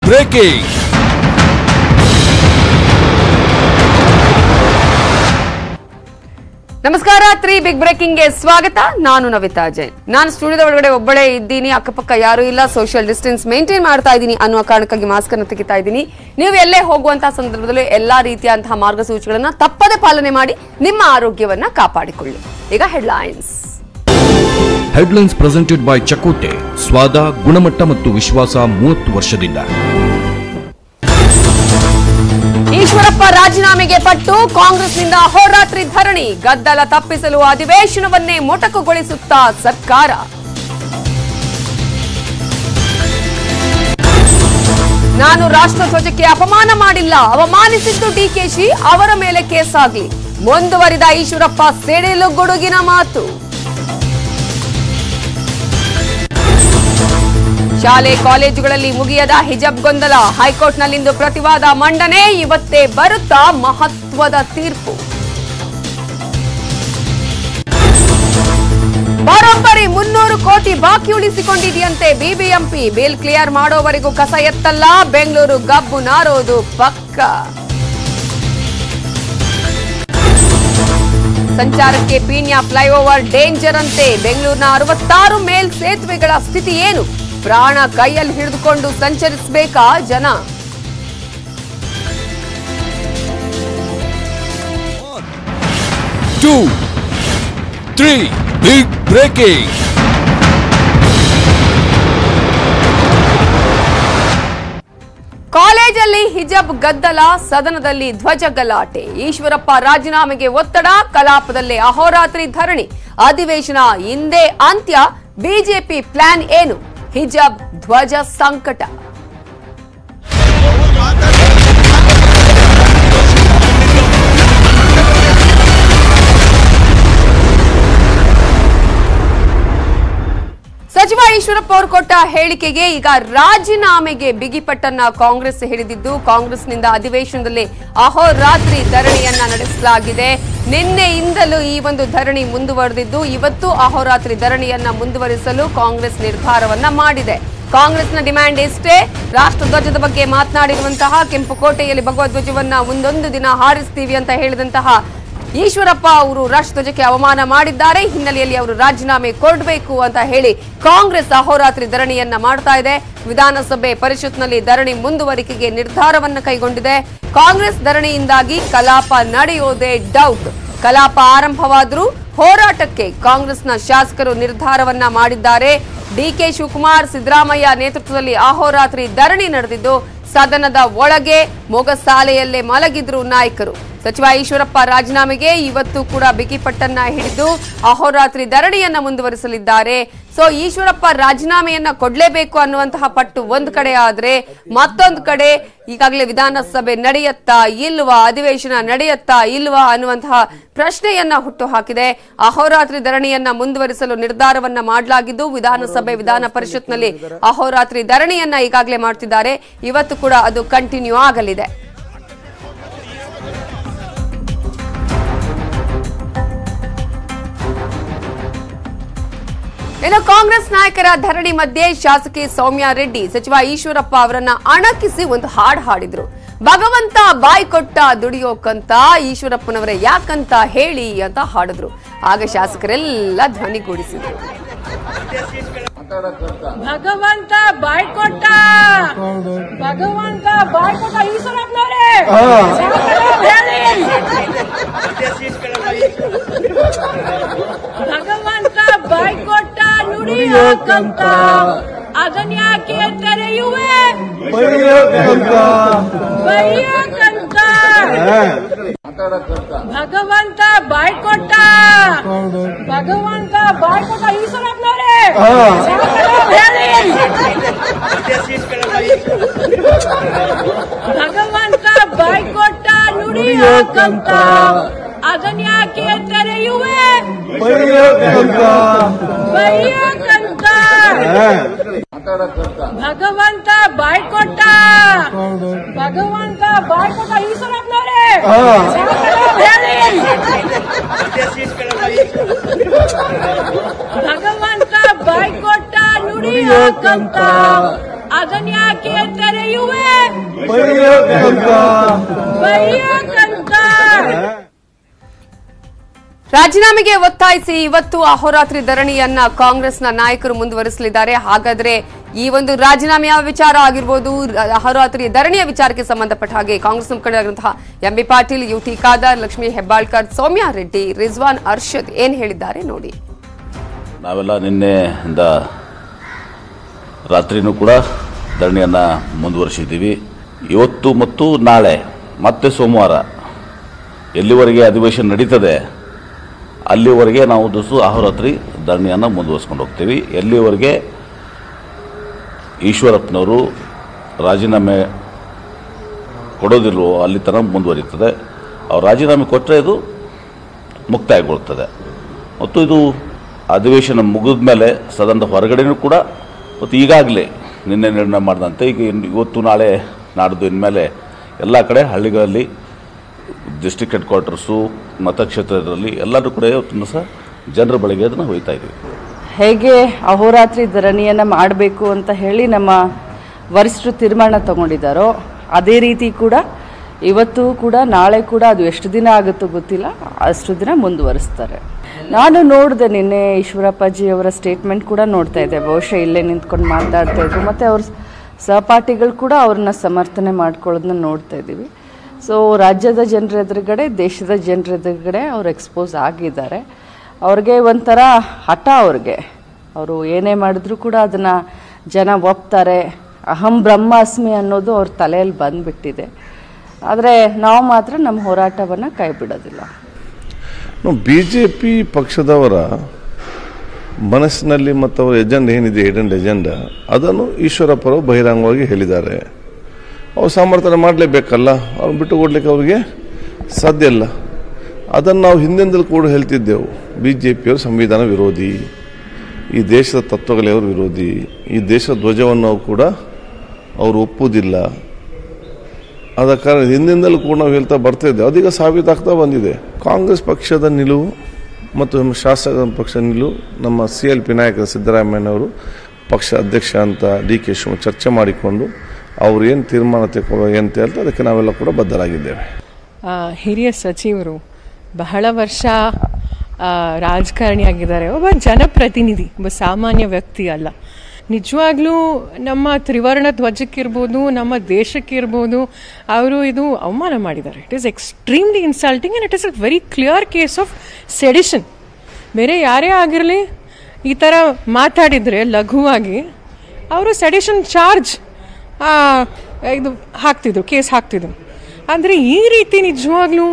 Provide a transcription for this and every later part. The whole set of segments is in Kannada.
ಬ್ರೇಕಿಂಗ್ ನಮಸ್ಕಾರ ತ್ರೀ ಬಿಗ್ ಬ್ರೇಕಿಂಗ್ ಗೆ ಸ್ವಾಗತ ನಾನು ನವಿತಾ ಜೈನ್ ನಾನು ಸ್ಟುಡಿಯೋದ ಒಳಗಡೆ ಒಬ್ಬಳೇ ಇದ್ದೀನಿ ಅಕ್ಕಪಕ್ಕ ಯಾರು ಇಲ್ಲ ಸೋಷಿಯಲ್ ಡಿಸ್ಟೆನ್ಸ್ ಮೇಂಟೈನ್ ಮಾಡ್ತಾ ಇದ್ದೀನಿ ಅನ್ನುವ ಕಾರಣಕ್ಕಾಗಿ ಮಾಸ್ಕ್ ಅನ್ನು ತೆಗಿತಾ ಇದ್ದೀನಿ ನೀವು ಎಲ್ಲೇ ಹೋಗುವಂತಹ ಸಂದರ್ಭದಲ್ಲಿ ಎಲ್ಲಾ ರೀತಿಯಂತಹ ಮಾರ್ಗಸೂಚಿಗಳನ್ನ ತಪ್ಪದೆ ಪಾಲನೆ ಮಾಡಿ ನಿಮ್ಮ ಆರೋಗ್ಯವನ್ನ ಕಾಪಾಡಿಕೊಳ್ಳಿ ಈಗ headlines headlines presented by Chakote ಸ್ವಾದ ಗುಣಮಟ್ಟ ಮತ್ತು ವಿಶ್ವಾಸ ಮೂವತ್ತು ವರ್ಷದಿಂದ ಈಶ್ವರಪ್ಪ ರಾಜೀನಾಮೆಗೆ ಪಟ್ಟು ಕಾಂಗ್ರೆಸ್ನಿಂದ ಅಹೋರಾತ್ರಿ ಧರಣಿ ಗದ್ದಲ ತಪ್ಪಿಸಲು ಅಧಿವೇಶನವನ್ನೇ ಮೊಟಕುಗೊಳಿಸುತ್ತಾ ಸರ್ಕಾರ ನಾನು ರಾಷ್ಟ್ರಧ್ವಜಕ್ಕೆ ಅಪಮಾನ ಮಾಡಿಲ್ಲ ಅವಮಾನಿಸಿದ್ದು ಡಿಕೆಶಿ ಅವರ ಮೇಲೆ ಕೇಸಾಗ್ಲಿ ಮುಂದುವರಿದ ಈಶ್ವರಪ್ಪ ಸೆಡಿಲು ಗುಡುಗಿನ ಮಾತು ಶಾಲೆ ಕಾಲೇಜುಗಳಲ್ಲಿ ಮುಗಿಯದ ಹಿಜಬ್ ಗೊಂದಲ ಹೈಕೋರ್ಟ್ನಲ್ಲಿಂದು ಪ್ರತಿವಾದ ಮಂಡನೆ ಇವತ್ತೇ ಬರುತ್ತಾ ಮಹತ್ವದ ತೀರ್ಪು ಬರೋಬ್ಬರಿ ಮುನ್ನೂರು ಕೋಟಿ ಬಾಕಿ ಉಳಿಸಿಕೊಂಡಿದೆಯಂತೆ ಬಿಬಿಎಂಪಿ ಬಿಲ್ ಕ್ಲಿಯರ್ ಮಾಡೋವರೆಗೂ ಕಸ ಎತ್ತಲ್ಲ ಬೆಂಗಳೂರು ಗಬ್ಬು ನಾರೋದು ಪಕ್ಕ ಸಂಚಾರಕ್ಕೆ ಪೀಣ್ಯ ಫ್ಲೈಓವರ್ ಡೇಂಜರ್ ಅಂತೆ ಬೆಂಗಳೂರಿನ ಅರವತ್ತಾರು ಮೇಲ್ ಸೇತುವೆಗಳ ಸ್ಥಿತಿ ಏನು ಪ್ರಾಣ ಕೈಯಲ್ಲಿ ಹಿಡಿದುಕೊಂಡು ಸಂಚರಿಸಬೇಕಾ ಜನ ಟೂ ತ್ರೀ ಬಿಗ್ ಬ್ರೇಕಿಂಗ್ ಕಾಲೇಜಲ್ಲಿ ಹಿಜಬ್ ಗದ್ದಲ ಸದನದಲ್ಲಿ ಧ್ವಜ ಗಲಾಟೆ ಈಶ್ವರಪ್ಪ ರಾಜೀನಾಮೆಗೆ ಒತ್ತಡ ಕಲಾಪದಲ್ಲಿ ಅಹೋರಾತ್ರಿ ಧರಣಿ ಅಧಿವೇಶನ ಇಂದೇ ಅಂತ್ಯ ಬಿಜೆಪಿ ಪ್ಲಾನ್ ಏನು ಹಿಜಬ್ ಧ್ವಜ ಸಂಕಟ ಸಚಿವ ಈಶ್ವರಪ್ಪ ಅವರು ಕೊಟ್ಟ ಹೇಳಿಕೆಗೆ ಈಗ ರಾಜೀನಾಮೆಗೆ ಬಿಗಿಪಟ್ಟನ್ನ ಕಾಂಗ್ರೆಸ್ ಹಿಡಿದಿದ್ದು ಕಾಂಗ್ರೆಸ್ನಿಂದ ಅಧಿವೇಶನದಲ್ಲಿ ಅಹೋರಾತ್ರಿ ಧರಣಿಯನ್ನ ನಡೆಸಲಾಗಿದೆ ನಿನ್ನೆಯಿಂದಲೂ ಈ ಒಂದು ಧರಣಿ ಮುಂದುವರೆದಿದ್ದು ಇವತ್ತು ಅಹೋರಾತ್ರಿ ಧರಣಿಯನ್ನ ಮುಂದುವರಿಸಲು ಕಾಂಗ್ರೆಸ್ ನಿರ್ಧಾರವನ್ನ ಮಾಡಿದೆ ಕಾಂಗ್ರೆಸ್ನ ಡಿಮ್ಯಾಂಡ್ ಇಷ್ಟೇ ರಾಷ್ಟ್ರಧ್ವಜದ ಬಗ್ಗೆ ಮಾತನಾಡಿರುವಂತಹ ಕೆಂಪುಕೋಟೆಯಲ್ಲಿ ಭಗವಧ್ವಜವನ್ನ ಮುಂದೊಂದು ದಿನ ಹಾರಿಸ್ತೀವಿ ಅಂತ ಹೇಳಿದಂತಹ ಈಶ್ವರಪ್ಪ ಅವರು ರಾಷ್ಟ್ರಧ್ವಜಕ್ಕೆ ಅವಮಾನ ಮಾಡಿದ್ದಾರೆ ಹಿನ್ನೆಲೆಯಲ್ಲಿ ಅವರು ರಾಜೀನಾಮೆ ಕೊಡಬೇಕು ಅಂತ ಹೇಳಿ ಕಾಂಗ್ರೆಸ್ ಅಹೋರಾತ್ರಿ ಧರಣಿಯನ್ನ ಮಾಡ್ತಾ ಇದೆ ವಿಧಾನಸಭೆ ಪರಿಷತ್ನಲ್ಲಿ ಧರಣಿ ಮುಂದುವರಿಕೆಗೆ ನಿರ್ಧಾರವನ್ನ ಕೈಗೊಂಡಿದೆ ಕಾಂಗ್ರೆಸ್ ಧರಣಿಯಿಂದಾಗಿ ಕಲಾಪ ನಡೆಯೋದೇ ಡೌಟ್ ಕಲಾಪ ಆರಂಭವಾದರೂ ಹೋರಾಟಕ್ಕೆ ಕಾಂಗ್ರೆಸ್ನ ಶಾಸಕರು ನಿರ್ಧಾರವನ್ನ ಮಾಡಿದ್ದಾರೆ ಡಿಕೆ ಶಿವಕುಮಾರ್ ಸಿದ್ದರಾಮಯ್ಯ ನೇತೃತ್ವದಲ್ಲಿ ಅಹೋರಾತ್ರಿ ಧರಣಿ ನಡೆದಿದ್ದು ಸದನದ ಒಳಗೆ ಮೊಗಸಾಲೆಯಲ್ಲೇ ಮಲಗಿದ್ರು ನಾಯಕರು ಸಚಿವ ಈಶ್ವರಪ್ಪ ರಾಜೀನಾಮೆಗೆ ಇವತ್ತು ಕೂಡ ಬಿಗಿಪಟ್ಟನ್ನ ಹಿಡಿದು ಅಹೋರಾತ್ರಿ ಧರಣಿಯನ್ನ ಮುಂದುವರಿಸಲಿದ್ದಾರೆ ಸೊ ಈಶ್ವರಪ್ಪ ರಾಜೀನಾಮೆಯನ್ನ ಕೊಡ್ಲೇಬೇಕು ಅನ್ನುವಂತಹ ಪಟ್ಟು ಒಂದ್ ಕಡೆ ಆದ್ರೆ ಮತ್ತೊಂದು ಕಡೆ ಈಗಾಗಲೇ ವಿಧಾನಸಭೆ ನಡೆಯತ್ತಾ ಇಲ್ವಾ ಅಧಿವೇಶನ ನಡೆಯತ್ತಾ ಇಲ್ವಾ ಅನ್ನುವಂತಹ ಪ್ರಶ್ನೆಯನ್ನ ಹುಟ್ಟು ಹಾಕಿದೆ ಅಹೋರಾತ್ರಿ ಧರಣಿಯನ್ನ ಮುಂದುವರಿಸಲು ನಿರ್ಧಾರವನ್ನ ಮಾಡಲಾಗಿದ್ದು ವಿಧಾನಸಭೆ ವಿಧಾನ ಪರಿಷತ್ನಲ್ಲಿ ಅಹೋರಾತ್ರಿ ಧರಣಿಯನ್ನ ಈಗಾಗಲೇ ಮಾಡ್ತಿದ್ದಾರೆ ಇವತ್ತು ಕೂಡ ಅದು ಕಂಟಿನ್ಯೂ ಆಗಲಿದೆ ಇನ್ನು ಕಾಂಗ್ರೆಸ್ ನಾಯಕರ ಧರಣಿ ಮಧ್ಯೆ ಶಾಸಕಿ ಸೌಮ್ಯ ರೆಡ್ಡಿ ಸಚಿವ ಈಶ್ವರಪ್ಪ ಅವರನ್ನ ಅಣಕಿಸಿ ಒಂದು ಹಾಡು ಹಾಡಿದ್ರು ಭಗವಂತ ಬಾಯಿ ಕೊಟ್ಟ ದುಡಿಯೋಕಂತ ಈಶ್ವರಪ್ಪನವರೇ ಯಾಕಂತ ಹೇಳಿ ಅಂತ ಹಾಡಿದ್ರು ಆಗ ಶಾಸಕರೆಲ್ಲ ಧ್ವನಿಗೂಡಿಸಿದ್ರು ಭಗವಂತ ಬಾಯ್ ಕೊಟ್ಟ ಭಗವಂತ ಬಾಯ್ ಕೊಟ್ಟ ಈಶ್ವರಪ್ಪನವ್ರೆ ಹೇಳಿ ಭಗವಂತ ಬಾಯ್ ಕೊಟ್ಟ ನುಡಿಯೋಕಂತ ಅದನ್ಯಾಕೆ ತೆರೆಯುವೆ ಬೈಯೋಕಂತ ಭಗವಂತ ಬಾಯ್ ಕೊಟ್ಟ ಭಗವಂತ ಬಾಯ್ ಕೊಟ್ಟ ಈಶ್ವರಪ್ಪನವ್ರೆ ಹೇಳಿ ಭಗವಂತ ಬಾಯ್ ಕೊಟ್ಟ ನುಡಿಯೋಕಂತ ಅದನ್ಯಾಕೆ ತೆರೆಯುವೆ ಬೈಯೋಕಂತ ಭಗವಂತ ಬಾಯ್ ಕೊಟ್ಟ ಭಗವಂತ ಬಾಯ್ ಕೊಟ್ಟ ಈಶ್ವರಪ್ಪನವ್ರೆ ಹೇಳಿ ಭಗವಂತ ಬಾಯ್ ಕೊಟ್ಟ ನುಡಿಯೋಕಂತ ಅದನ್ಯಾಕೆ ತೆರೆ ಬೈಯುವೆ ಬೈಯಕಂತ ರಾಜೀನಾಮೆಗೆ ಒತ್ತಾಯಿಸಿ ಇವತ್ತು ಅಹೋರಾತ್ರಿ ಧರಣಿಯನ್ನ ಕಾಂಗ್ರೆಸ್ನ ನಾಯಕರು ಮುಂದುವರಿಸಲಿದ್ದಾರೆ ಹಾಗಾದ್ರೆ ಈ ಒಂದು ರಾಜೀನಾಮೆಯ ವಿಚಾರ ಆಗಿರ್ಬೋದು ರ- ಅಹೋರಾತ್ರಿ ಧರಣಿಯ ವಿಚಾರಕ್ಕೆ ಸಂಬಂಧಪಟ್ಟ ಹಾಗೆ ಕಾಂಗ್ರೆಸ್ ಮುಖಂಡರಾಗಿರುವಂತಹ ಎಂಬಿ ಪಾಟೀಲ್ ಯುಟಿ ಖಾದರ್ ಲಕ್ಷ್ಮೀ ಹೆಬ್ಬಾಳ್ಕರ್ ಸೌಮ್ಯ ರೆಡ್ಡಿ ರಿಜ್ವಾನ್ ಅರ್ಷದ್ ಏನ್ ಹೇಳಿದ್ದಾರೆ ನೋಡಿ ನಾವೆಲ್ಲ ನಿನ್ನೆಯಿಂದ ರಾತ್ರಿನೂ ಕೂಡ ಧರಣಿಯನ್ನು ಮುಂದುವರಿಸಿದ್ದೀವಿ ಇವತ್ತು ಮತ್ತು ನಾಳೆ ಮತ್ತೆ ಸೋಮವಾರ ಎಲ್ಲಿವರೆಗೆ ಅಧಿವೇಶನ ನಡೀತದೆ ಅಲ್ಲಿವರೆಗೆ ನಾವು ದಿವಸ ಅಹೋರಾತ್ರಿ ಧರಣಿಯನ್ನು ಮುಂದುವರಿಸ್ಕೊಂಡು ಹೋಗ್ತೀವಿ ಎಲ್ಲಿವರೆಗೆ ಈಶ್ವರಪ್ಪನವರು ರಾಜೀನಾಮೆ ಕೊಡೋದಿಲ್ವೋ ಅಲ್ಲಿ ತನಕ ಮುಂದುವರಿತದೆ ಅವ್ರು ರಾಜೀನಾಮೆ ಕೊಟ್ಟರೆ ಇದು ಮುಕ್ತಾಯಗೊಳ್ತದೆ ಮತ್ತು ಇದು ಅಧಿವೇಶನ ಮುಗಿದ ಮೇಲೆ ಸದನದ ಹೊರಗಡೆನೂ ಕೂಡ ಮತ್ತು ಈಗಾಗಲೇ ನಿನ್ನೆ ನಿರ್ಣಯ ಮಾಡಿದಂತೆ ಈಗ ಇನ್ನು ಇವತ್ತು ನಾಳೆ ನಾಡ್ದು ಇನ್ಮೇಲೆ ಎಲ್ಲ ಕಡೆ ಹಳ್ಳಿಗಳಲ್ಲಿ ಡಿಸ್ಟ್ರಿಕ್ಟ್ ಹೆಡ್ ಕ್ವಾರ್ಟರ್ಸು ಮತಕ್ಷೇತ್ರದಲ್ಲಿ ಎಲ್ಲರೂ ಕೂಡ ಇವತ್ತು ಸಹ ಜನರ ಬಳಿಗೆ ಅದನ್ನು ಹೋಯ್ತಾ ಇದ್ದೀವಿ ಹೇಗೆ ಅಹೋರಾತ್ರಿ ಧರಣಿಯನ್ನು ಮಾಡಬೇಕು ಅಂತ ಹೇಳಿ ನಮ್ಮ ವರಿಷ್ಠರು ತೀರ್ಮಾನ ತಗೊಂಡಿದ್ದಾರೋ ಅದೇ ರೀತಿ ಕೂಡ ಇವತ್ತು ಕೂಡ ನಾಳೆ ಕೂಡ ಅದು ಎಷ್ಟು ದಿನ ಆಗುತ್ತೋ ಗೊತ್ತಿಲ್ಲ ಅಷ್ಟು ದಿನ ಮುಂದುವರಿಸ್ತಾರೆ ನಾನು ನೋಡಿದೆ ನಿನ್ನೆ ಈಶ್ವರಪ್ಪಾಜಿ ಅವರ ಸ್ಟೇಟ್ಮೆಂಟ್ ಕೂಡ ನೋಡ್ತಾ ಇದ್ದೆ ಬಹುಶಃ ಇಲ್ಲೇ ನಿಂತ್ಕೊಂಡು ಮಾತಾಡ್ತಾ ಇದ್ರು ಮತ್ತು ಅವ್ರ ಸಹಪಾಠಿಗಳು ಕೂಡ ಅವ್ರನ್ನ ಸಮರ್ಥನೆ ಮಾಡ್ಕೊಳ್ಳೋದನ್ನ ನೋಡ್ತಾ ಇದ್ದೀವಿ ಸೊ ರಾಜ್ಯದ ಜನರ ಎದುರುಗಡೆ ದೇಶದ ಜನರ ಎದುರುಗಡೆ ಅವ್ರು ಎಕ್ಸ್ಪೋಸ್ ಆಗಿದ್ದಾರೆ ಅವ್ರಿಗೆ ಒಂಥರ ಹಠ ಅವ್ರಿಗೆ ಅವರು ಏನೇ ಮಾಡಿದ್ರು ಕೂಡ ಅದನ್ನು ಜನ ಒಪ್ತಾರೆ ಅಹಂ ಬ್ರಹ್ಮಾಸ್ಮಿ ಅನ್ನೋದು ಅವ್ರ ತಲೆಯಲ್ಲಿ ಬಂದ್ಬಿಟ್ಟಿದೆ ಆದರೆ ನಾವು ಮಾತ್ರ ನಮ್ಮ ಹೋರಾಟವನ್ನು ಕೈ ಬಿಡೋದಿಲ್ಲ ಬಿ ಜೆ ಪಿ ಪಕ್ಷದವರ ಮನಸ್ಸಿನಲ್ಲಿ ಮತ್ತು ಅವರ ಎಜೆಂಡ ಏನಿದೆ ಹಿಡನ್ ಎಜೆಂಡ ಅದನ್ನು ಈಶ್ವರಪ್ಪರು ಬಹಿರಂಗವಾಗಿ ಹೇಳಿದ್ದಾರೆ ಅವ್ರು ಸಮರ್ಥನೆ ಮಾಡಲೇಬೇಕಲ್ಲ ಅವ್ರನ್ನ ಬಿಟ್ಟು ಕೊಡ್ಲಿಕ್ಕೆ ಅವ್ರಿಗೆ ಸಾಧ್ಯ ಇಲ್ಲ ಅದನ್ನು ನಾವು ಹಿಂದಿಂದಲೂ ಕೂಡ ಹೇಳ್ತಿದ್ದೆವು ಬಿ ಜೆ ಪಿಯವರು ಸಂವಿಧಾನ ವಿರೋಧಿ ಈ ದೇಶದ ತತ್ವಗಳವರು ವಿರೋಧಿ ಈ ದೇಶದ ಧ್ವಜವನ್ನು ಕೂಡ ಅವರು ಒಪ್ಪುವುದಿಲ್ಲ ಆದ ಕಾರಣ ಹಿಂದಿಂದಲೂ ಕೂಡ ನಾವು ಹೇಳ್ತಾ ಬರ್ತಾ ಇದ್ದೇವೆ ಅದೀಗ ಸಾಬೀತಾಗ್ತಾ ಬಂದಿದೆ ಕಾಂಗ್ರೆಸ್ ಪಕ್ಷದ ನಿಲುವು ಮತ್ತು ನಮ್ಮ ಶಾಸಕ ಪಕ್ಷ ನಿಲುವು ನಮ್ಮ ಸಿ ಎಲ್ ಪಿ ನಾಯಕ ಸಿದ್ದರಾಮಯ್ಯನವರು ಪಕ್ಷ ಅಧ್ಯಕ್ಷ ಅಂತ ಡಿ ಕೆ ಶಿವ ಚರ್ಚೆ ಮಾಡಿಕೊಂಡು ಅವ್ರು ಏನು ತೀರ್ಮಾನ ತಗೊಳ್ಳಿ ಅಂತ ಹೇಳ್ತಾ ಅದಕ್ಕೆ ನಾವೆಲ್ಲ ಕೂಡ ಬದ್ಧರಾಗಿದ್ದೇವೆ ಆ, ಹಿರಿಯ ಸಚಿವರು ಬಹಳ ವರ್ಷ ಆ, ರಾಜಕಾರಣಿಯಾಗಿದ್ದಾರೆ ಒಬ್ಬ ಜನಪ್ರತಿನಿಧಿ ಒಬ್ಬ ಸಾಮಾನ್ಯ ವ್ಯಕ್ತಿ ಅಲ್ಲ ನಿಜವಾಗ್ಲೂ ನಮ್ಮ ತ್ರಿವರ್ಣ ಧ್ವಜಕ್ಕಿರ್ಬೋದು ನಮ್ಮ ದೇಶಕ್ಕಿರ್ಬೋದು ಅವರು ಇದು ಅವಮಾನ ಮಾಡಿದ್ದಾರೆ it is extremely insulting and it is a very clear case of sedition ಬೇರೆ ಯಾರೇ ಆಗಿರಲಿ ಈ ಥರ ಮಾತಾಡಿದರೆ ಲಘುವಾಗಿ ಅವರು ಸೆಡಿಷನ್ ಚಾರ್ಜ್ ಇದು ಹಾಕ್ತಿದ್ರು ಕೇಸ್ ಹಾಕ್ತಿದ್ರು ಆದರೆ ಈ ರೀತಿ ನಿಜವಾಗ್ಲೂ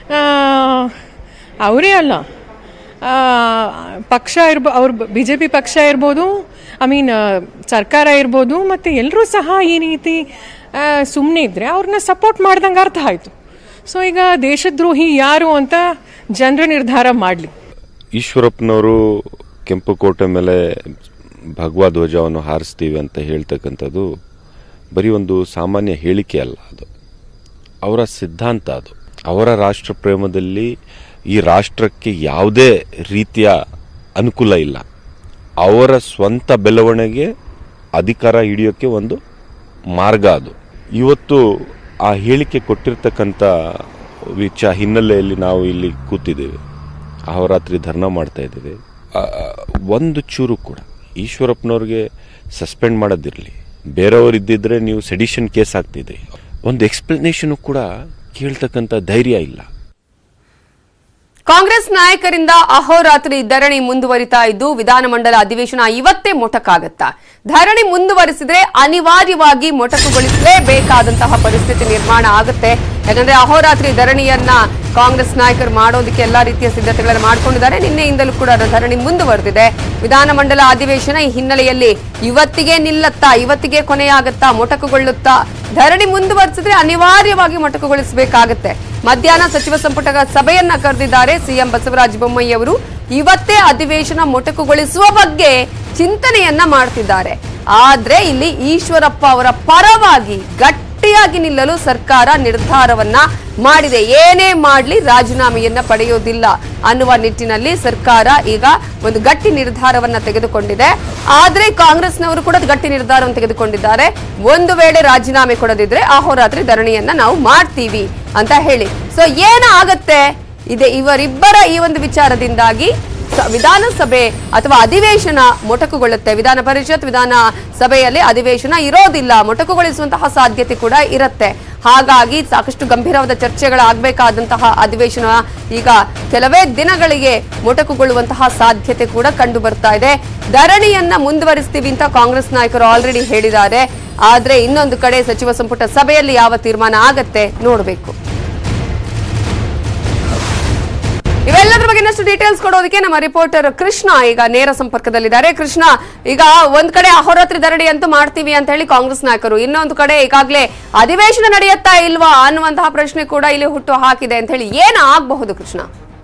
ಅವರೇ ಅಲ್ಲ ಆ, ಪಕ್ಷ ಇರ್ಬೋ ಅವ್ರ ಬಿ ಜೆ ಪಿ ಪಕ್ಷ ಇರ್ಬೋದು ಐ ಮೀನ್ ಸರ್ಕಾರ ಇರ್ಬೋದು ಮತ್ತು ಎಲ್ಲರೂ ಸಹ ಈ ರೀತಿ ಸುಮ್ಮನೆ ಇದ್ದರೆ ಅವ್ರನ್ನ ಸಪೋರ್ಟ್ ಮಾಡ್ದಂಗೆ ಅರ್ಥ ಆಯಿತು ಸೊ ಈಗ ದೇಶದ್ರೋಹಿ ಯಾರು ಅಂತ ಜನರ ನಿರ್ಧಾರ ಮಾಡಲಿ ಈಶ್ವರಪ್ಪನವರು ಕೆಂಪುಕೋಟೆ ಮೇಲೆ ಭಗವಾ ಧ್ವಜವನ್ನು ಹಾರಿಸ್ತೀವಿ ಅಂತ ಹೇಳ್ತಕ್ಕಂಥದ್ದು ಬರೀ ಒಂದು ಸಾಮಾನ್ಯ ಹೇಳಿಕೆ ಅಲ್ಲ ಅದು ಅವರ ಸಿದ್ಧಾಂತ ಅದು ಅವರ ರಾಷ್ಟ್ರ ಪ್ರೇಮದಲ್ಲಿ ಈ ರಾಷ್ಟ್ರಕ್ಕೆ ಯಾವುದೇ ರೀತಿಯ ಅನುಕೂಲ ಇಲ್ಲ ಅವರ ಸ್ವಂತ ಬೆಳವಣಿಗೆ ಅಧಿಕಾರ ಹಿಡಿಯೋಕ್ಕೆ ಒಂದು ಮಾರ್ಗ ಅದು ಇವತ್ತು ಆ ಹೇಳಿಕೆ ಕೊಟ್ಟಿರ್ತಕ್ಕಂಥ ವಿಚ ಹಿನ್ನೆಲೆಯಲ್ಲಿ ನಾವು ಇಲ್ಲಿ ಕೂತಿದ್ದೇವೆ ಅಹೋರಾತ್ರಿ ಧರ್ನಾ ಮಾಡ್ತಾ ಇದ್ದೇವೆ ಆ, ಒಂದು ಚೂರು ಕೂಡ ಈಶ್ವರಪ್ಪನವ್ರಿಗೆ ಸಸ್ಪೆಂಡ್ ಮಾಡೋದಿರಲಿ ಬೇರೆಯವರು ಇದ್ದಿದ್ರೆ ನೀವು ಸೆಡಿಷನ್ ಕೇಸ್ ಆಗ್ತಿದ್ರಿ ಒಂದು ಎಕ್ಸ್ಪ್ಲನೇಷನ್ ಕೂಡ ಕೇಳ್ತಕ್ಕಂಥ ಧೈರ್ಯ ಇಲ್ಲ ಕಾಂಗ್ರೆಸ್ ನಾಯಕರಿಂದ ಅಹೋರಾತ್ರಿ ಧರಣಿ ಮುಂದುವರಿತಾ ಇದ್ದು ವಿಧಾನಮಂಡಲ ಅಧಿವೇಶನ ಇವತ್ತೇ ಮೊಟಕಾಗತ್ತಾ ಧರಣಿ ಮುಂದುವರಿಸಿದ್ರೆ ಅನಿವಾರ್ಯವಾಗಿ ಮೊಟಕುಗೊಳಿಸಲೇಬೇಕಾದಂತಹ ಪರಿಸ್ಥಿತಿ ನಿರ್ಮಾಣ ಆಗುತ್ತೆ ಯಾಕಂದ್ರೆ ಅಹೋರಾತ್ರಿ ಧರಣಿಯನ್ನ ಕಾಂಗ್ರೆಸ್ ನಾಯಕರು ಮಾಡೋದಕ್ಕೆ ಎಲ್ಲಾ ರೀತಿಯ ಸಿದ್ಧತೆಗಳನ್ನು ಮಾಡಿಕೊಂಡಿದ್ದಾರೆ ನಿನ್ನೆಯಿಂದಲೂ ಕೂಡ ಧರಣಿ ಮುಂದುವರೆದಿದೆ ವಿಧಾನಮಂಡಲ ಅಧಿವೇಶನ ಈ ಹಿನ್ನೆಲೆಯಲ್ಲಿ ಇವತ್ತಿಗೆ ನಿಲ್ಲತ್ತಾ ಇವತ್ತಿಗೆ ಕೊನೆಯಾಗತ್ತಾ ಮೊಟಕುಗೊಳ್ಳುತ್ತಾ ಧರಣಿ ಮುಂದುವರಿಸಿದ್ರೆ ಅನಿವಾರ್ಯವಾಗಿ ಮೊಟಕುಗೊಳಿಸಬೇಕಾಗತ್ತೆ ಮಧ್ಯಾಹ್ನ ಸಚಿವ ಸಂಪುಟ ಸಭೆಯನ್ನ ಕರೆದಿದ್ದಾರೆ ಸಿಎಂ ಬಸವರಾಜ ಬೊಮ್ಮಾಯಿ ಅವರು ಇವತ್ತೇ ಅಧಿವೇಶನ ಮೊಟಕುಗೊಳಿಸುವ ಬಗ್ಗೆ ಚಿಂತನೆಯನ್ನ ಮಾಡ್ತಿದ್ದಾರೆ ಆದ್ರೆ ಇಲ್ಲಿ ಈಶ್ವರಪ್ಪ ಅವರ ಪರವಾಗಿ ಗಟ್ಟಿ ಜಂಟಿಯಾಗಿ ನಿಲ್ಲಲು ಸರ್ಕಾರ ನಿರ್ಧಾರವನ್ನ ಮಾಡಿದೆ ಏನೇ ಮಾಡ್ಲಿ ರಾಜೀನಾಮೆಯನ್ನ ಪಡೆಯೋದಿಲ್ಲ ಅನ್ನುವ ನಿಟ್ಟಿನಲ್ಲಿ ಸರ್ಕಾರ ಈಗ ಒಂದು ಗಟ್ಟಿ ನಿರ್ಧಾರವನ್ನ ತೆಗೆದುಕೊಂಡಿದೆ ಆದ್ರೆ ಕಾಂಗ್ರೆಸ್ನವರು ಕೂಡ ಗಟ್ಟಿ ನಿರ್ಧಾರವನ್ನು ತೆಗೆದುಕೊಂಡಿದ್ದಾರೆ ಒಂದು ವೇಳೆ ರಾಜೀನಾಮೆ ಕೊಡದಿದ್ರೆ ಅಹೋರಾತ್ರಿ ಧರಣಿಯನ್ನ ನಾವು ಮಾಡ್ತೀವಿ ಅಂತ ಹೇಳಿ ಸೊ ಏನಾಗತ್ತೆ ಇದೆ ಇವರಿಬ್ಬರ ಈ ಒಂದು ವಿಚಾರದಿಂದಾಗಿ ಸ- ವಿಧಾನಸಭೆ ಅಥವಾ ಅಧಿವೇಶನ ಮೊಟಕುಗೊಳ್ಳುತ್ತೆ ವಿಧಾನ ಪರಿಷತ್ ವಿಧಾನ ಸಭೆಯಲ್ಲಿ ಅಧಿವೇಶನ ಇರೋದಿಲ್ಲ ಮೊಟಕುಗೊಳಿಸುವಂತಹ ಸಾಧ್ಯತೆ ಕೂಡ ಇರುತ್ತೆ ಹಾಗಾಗಿ ಸಾಕಷ್ಟು ಗಂಭೀರವಾದ ಚರ್ಚೆಗಳಾಗಬೇಕಾದಂತಹ ಅಧಿವೇಶನ ಈಗ ಕೆಲವೇ ದಿನಗಳಿಗೆ ಮೊಟಕುಗೊಳ್ಳುವಂತಹ ಸಾಧ್ಯತೆ ಕೂಡ ಕಂಡು ಬರ್ತಾ ಇದೆ ಧರಣಿಯನ್ನ ಮುಂದುವರಿಸ್ತೀವಿ ಅಂತ ಕಾಂಗ್ರೆಸ್ ನಾಯಕರು ಆಲ್ರೆಡಿ ಹೇಳಿದ್ದಾರೆ ಆದ್ರೆ ಇನ್ನೊಂದು ಕಡೆ ಸಚಿವ ಸಂಪುಟ ಸಭೆಯಲ್ಲಿ ಯಾವ ತೀರ್ಮಾನ ಆಗತ್ತೆ ನೋಡಬೇಕು ಇವೆಲ್ಲದ್ರ ಬಗ್ಗೆ ಇನ್ನಷ್ಟು ಡೀಟೇಲ್ಸ್ ಕೊಡೋದಕ್ಕೆ ನಮ್ಮ ರಿಪೋರ್ಟರ್ ಕೃಷ್ಣ ಈಗ ನೇರ ಸಂಪರ್ಕದಲ್ಲಿದ್ದಾರೆ ಕೃಷ್ಣ ಈಗ ಒಂದ್ ಕಡೆ ಅಹೋರಾತ್ರಿ ಧರಣಿ ಅಂತೂ ಮಾಡ್ತೀವಿ ಅಂತ ಹೇಳಿ ಕಾಂಗ್ರೆಸ್ ನಾಯಕರು ಇನ್ನೊಂದು ಕಡೆ ಈಗಾಗಲೇ ಅಧಿವೇಶನ ನಡೆಯುತ್ತಾ ಇಲ್ವಾ ಅನ್ನುವಂತಹ ಪ್ರಶ್ನೆ ಕೂಡ ಇಲ್ಲಿ ಹುಟ್ಟು ಹಾಕಿದೆ ಅಂತ ಹೇಳಿ ಏನ್ ಆಗಬಹುದು ಕೃಷ್ಣ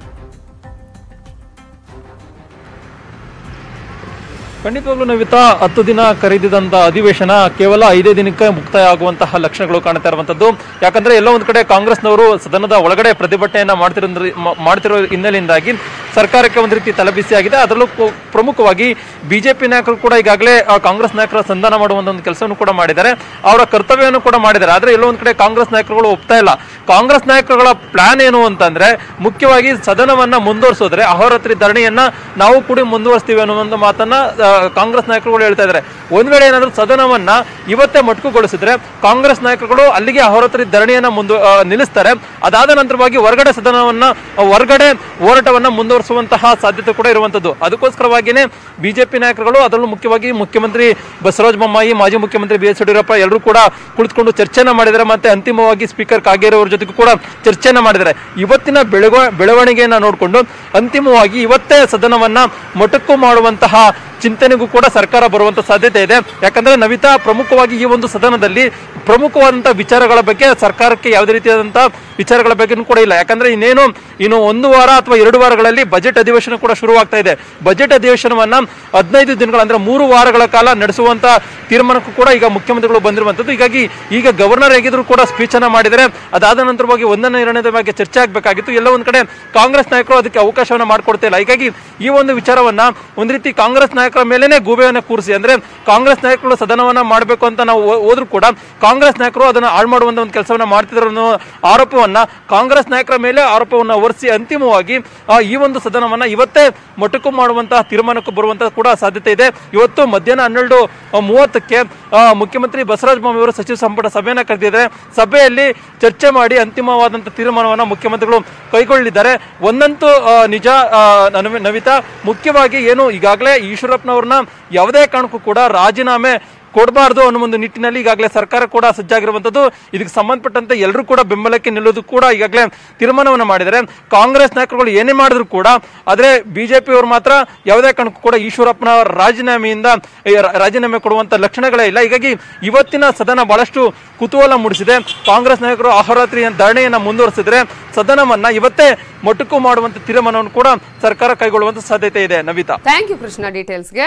ಖಂಡಿತವಾಗ್ಲೂ ನವಿತಾ ಹತ್ತು ದಿನ ಕರೆದಿದ್ದಂತ ಅಧಿವೇಶನ ಕೇವಲ ಐದೇ ದಿನಕ್ಕೆ ಮುಕ್ತಾಯ ಆಗುವಂತಹ ಲಕ್ಷಣಗಳು ಕಾಣ್ತಾ ಇರುವಂತದ್ದು ಯಾಕಂದ್ರೆ ಎಲ್ಲೋ ಒಂದ್ ಕಡೆ ಕಾಂಗ್ರೆಸ್ನವರು ಸದನದ ಒಳಗಡೆ ಪ್ರತಿಭಟನೆಯನ್ನ ಮಾಡ್ತಿರೋ ಮಾಡ್ತಿರೋ ಹಿನ್ನೆಲೆಯಿಂದಾಗಿ ಸರ್ಕಾರಕ್ಕೆ ಒಂದು ರೀತಿ ತಲೆಬಿಸಿ ಆಗಿದೆ ಅದರಲ್ಲೂ ಕೊ- ಪ್ರಮುಖವಾಗಿ ಬಿಜೆಪಿ ನಾಯಕರು ಕೂಡ ಈಗಾಗಲೇ ಆ, ಕಾಂಗ್ರೆಸ್ ನಾಯಕರ ಸಂಧಾನ ಮಾಡುವಂತ ಒಂದು ಕೆಲಸವನ್ನು ಕೂಡ ಮಾಡಿದ್ದಾರೆ ಅವರ ಕರ್ತವ್ಯವನ್ನು ಕೂಡ ಮಾಡಿದ್ದಾರೆ ಆದ್ರೆ ಎಲ್ಲೋ ಒಂದ್ ಕಡೆ ಕಾಂಗ್ರೆಸ್ ನಾಯಕರುಗಳು ಒಪ್ತಾ ಇಲ್ಲ ಕಾಂಗ್ರೆಸ್ ನಾಯಕರುಗಳ ಪ್ಲಾನ್ ಏನು ಅಂತಂದ್ರೆ ಮುಖ್ಯವಾಗಿ ಸದನವನ್ನ ಮುಂದುವರಿಸೋದ್ರೆ ಅಹೋರಾತ್ರಿ ಧರಣಿಯನ್ನ ನಾವು ಕೂಡ ಮುಂದುವರಿಸ್ತೀವಿ ಅನ್ನೋ ಒಂದು ಮಾತನ್ನ ಆ, ಕಾಂಗ್ರೆಸ್ ನಾಯಕರುಗಳು ಹೇಳ್ತಾ ಇದ್ದಾರೆ ಒಂದ್ ವೇಳೆ ಏನಾದ್ರೂ ಸದನವನ್ನ ಇವತ್ತೇ ಮೊಟಕುಗೊಳಿಸಿದ್ರೆ ಕಾಂಗ್ರೆಸ್ ನಾಯಕರುಗಳು ಅಲ್ಲಿಗೆ ಅಹೋರಾತ್ರಿ ಧರಣಿಯನ್ನ ಮುಂದು ಆ, ನಿಲ್ಲಿಸ್ತಾರೆ ಅದಾದ ನಂತರವಾಗಿ ಹೊರಗಡೆ ಸದನವನ್ನ ಆ, ಹೊರಗಡೆ ಹೋರಾಟವನ್ನ ಮುಂದುವರಿಸುವಂತಹ ಸಾಧ್ಯತೆ ಕೂಡ ಇರುವಂತದ್ದು ಅದಕ್ಕೋಸ್ಕರವಾಗಿನೇ ಬಿಜೆಪಿ ನಾಯಕರುಗಳು ಅದರಲ್ಲೂ ಮುಖ್ಯವಾಗಿ ಮುಖ್ಯಮಂತ್ರಿ ಬಸವರಾಜ ಬೊಮ್ಮಾಯಿ ಮಾಜಿ ಮುಖ್ಯಮಂತ್ರಿ ಬಿ ಎಸ್ ಯಡಿಯೂರಪ್ಪ ಎಲ್ಲರೂ ಕೂಡ ಕುಳಿತುಕೊಂಡು ಚರ್ಚೆನ ಮಾಡಿದ್ದಾರೆ ಮತ್ತೆ ಅಂತಿಮವಾಗಿ ಸ್ಪೀಕರ್ ಕಾಗೇರಿ ಅವರ ಜೊತೆಗೂ ಕೂಡ ಚರ್ಚೆನ ಮಾಡಿದ್ದಾರೆ ಇವತ್ತಿನ ಬೆಳವ ಬೆಳವಣಿಗೆಯನ್ನ ನೋಡಿಕೊಂಡು ಅಂತಿಮವಾಗಿ ಇವತ್ತೇ ಸದನವನ್ನ ಮೊಟಕು ಮಾಡುವಂತಹ ಚಿಂತನೆಗೂ ಕೂಡ ಸರ್ಕಾರ ಬರುವಂತ ಸಾಧ್ಯತೆ ಇದೆ ಯಾಕಂದ್ರೆ ನವಿತಾ ಪ್ರಮುಖವಾಗಿ ಈ ಒಂದು ಸದನದಲ್ಲಿ ಪ್ರಮುಖವಾದಂತಹ ವಿಚಾರಗಳ ಬಗ್ಗೆ ಸರ್ಕಾರಕ್ಕೆ ಯಾವುದೇ ರೀತಿಯಾದಂತಹ ವಿಚಾರಗಳ ಬಗ್ಗೆನೂ ಕೂಡ ಇಲ್ಲ ಯಾಕಂದ್ರೆ ಇನ್ನೇನು ಇನ್ನು ಒಂದು ವಾರ ಅಥವಾ ಎರಡು ವಾರಗಳಲ್ಲಿ ಬಜೆಟ್ ಅಧಿವೇಶನ ಕೂಡ ಶುರುವಾಗ್ತಾ ಇದೆ ಬಜೆಟ್ ಅಧಿವೇಶನವನ್ನ ಹದಿನೈದು ದಿನಗಳ ಅಂದ್ರೆ ಮೂರು ವಾರಗಳ ಕಾಲ ನಡೆಸುವಂತ ತೀರ್ಮಾನಕ್ಕೂ ಕೂಡ ಈಗ ಮುಖ್ಯಮಂತ್ರಿಗಳು ಬಂದಿರುವಂತದ್ದು ಹೀಗಾಗಿ ಈಗ ಗವರ್ನರ್ ಹೇಗಿದ್ರು ಕೂಡ ಸ್ಪೀಚ್ ಅನ್ನ ಮಾಡಿದರೆ ಅದಾದ ನಂತರವಾಗಿ ಒಂದನೇ ಎರಡನೇ ಬಗ್ಗೆ ಚರ್ಚೆ ಆಗಬೇಕಾಗಿತ್ತು ಎಲ್ಲ ಒಂದ್ ಕಡೆ ಕಾಂಗ್ರೆಸ್ ನಾಯಕರು ಅದಕ್ಕೆ ಅವಕಾಶವನ್ನ ಮಾಡ್ಕೊಡ್ತಾ ಇಲ್ಲ ಹೀಗಾಗಿ ಈ ಒಂದು ವಿಚಾರವನ್ನ ಒಂದ್ ರೀತಿ ಕಾಂಗ್ರೆಸ್ ನಾಯಕರ ಮೇಲೆನೆ ಗೂಬೆಯನ್ನ ಕೂರಿಸಿ ಅಂದ್ರೆ ಕಾಂಗ್ರೆಸ್ ನಾಯಕರು ಸದನವನ್ನ ಮಾಡಬೇಕು ಅಂತ ನಾವು ಹೋ- ಹೋದ್ರು ಕೂಡ ಕಾಂಗ್ರೆಸ್ ನಾಯಕರು ಅದನ್ನ ಹಾಳು ಮಾಡುವಂತ ಒಂದು ಕೆಲಸವನ್ನ ಮಾಡ್ತಿದ್ರು ಅನ್ನೋ ಆರೋಪವನ್ನ ಕಾಂಗ್ರೆಸ್ ನಾಯಕರ ಮೇಲೆ ಆರೋಪವನ್ನ ಹೊರಿಸಿ ಅಂತಿಮವಾಗಿ ಆ, ಈ ಒಂದು ಸದನವನ್ನ ಇವತ್ತೇ ಮೊಟಕು ಮಾಡುವಂತಹ ತೀರ್ಮಾನಕ್ಕೂ ಬರುವಂತ ಕೂಡ ಸಾಧ್ಯತೆ ಇದೆ ಇವತ್ತು ಮಧ್ಯಾಹ್ನ ಹನ್ನೆರಡು ಆ, ಮೂವತ್ತಕ್ಕೆ ಆ, ಮುಖ್ಯಮಂತ್ರಿ ಬಸವರಾಜ ಬೊಮ್ಮಾಯಿ ಅವರು ಸಚಿವ ಸಂಪುಟ ಸಭೆಯನ್ನ ಕರೆದಿದ್ದಾರೆ ಸಭೆಯಲ್ಲಿ ಚರ್ಚೆ ಮಾಡಿ ಅಂತಿಮವಾದಂತಹ ತೀರ್ಮಾನವನ್ನ ಮುಖ್ಯಮಂತ್ರಿಗಳು ಕೈಗೊಳ್ಳಲಿದ್ದಾರೆ ಒಂದಂತೂ ಆ, ನಿಜ ಆ, ನನ- ನವಿತಾ ಮುಖ್ಯವಾಗಿ ಏನು ಈಗಾಗಲೇ ಈಶ್ವರಪ್ಪನವ್ರನ್ನ ಯಾವುದೇ ಕಾರಣಕ್ಕೂ ಕೂಡ ರಾಜೀನಾಮೆ ಕೊಡಬಾರ್ದು ಅನ್ನೋ ಒಂದು ನಿಟ್ಟಿನಲ್ಲಿ ಈಗಾಗಲೇ ಸರ್ಕಾರ ಕೂಡ ಸಜ್ಜಾಗಿರುವಂತದ್ದು ಇದಕ್ಕೆ ಸಂಬಂಧಪಟ್ಟಂತೆ ಎಲ್ಲರೂ ಕೂಡ ಬೆಂಬಲಕ್ಕೆ ನಿಲ್ಲೋದು ಕೂಡ ಈಗಾಗಲೇ ತೀರ್ಮಾನವನ್ನು ಮಾಡಿದ್ದಾರೆ ಕಾಂಗ್ರೆಸ್ ನಾಯಕರುಗಳು ಏನೇ ಮಾಡಿದ್ರು ಕೂಡ ಆದ್ರೆ ಬಿಜೆಪಿ ಅವರು ಮಾತ್ರ ಯಾವುದೇ ಕಾರಣಕ್ಕೂ ಕೂಡ ಈಶ್ವರಪ್ಪನ ರಾಜೀನಾಮೆಯಿಂದ ಈ ರಾ- ರಾಜೀನಾಮೆ ಕೊಡುವಂತ ಲಕ್ಷಣಗಳೇ ಇಲ್ಲ ಹೀಗಾಗಿ ಇವತ್ತಿನ ಸದನ ಬಹಳಷ್ಟು ಕುತೂಹಲ ಮೂಡಿಸಿದೆ ಕಾಂಗ್ರೆಸ್ ನಾಯಕರು ಅಹೋರಾತ್ರಿ ಧರಣಿಯನ್ನ ಮುಂದುವರಿಸಿದ್ರೆ ಸದನವನ್ನ ಇವತ್ತೇ ಮೊಟಕು ಮಾಡುವಂತ ತೀರ್ಮಾನವನ್ನು ಕೂಡ ಸರ್ಕಾರ ಕೈಗೊಳ್ಳುವಂತ ಸಾಧ್ಯತೆ ಇದೆ ನವಿತಾ ಥ್ಯಾಂಕ್ ಯು ಕೃಷ್ಣ ಡೀಟೇಲ್ಸ್ಗೆ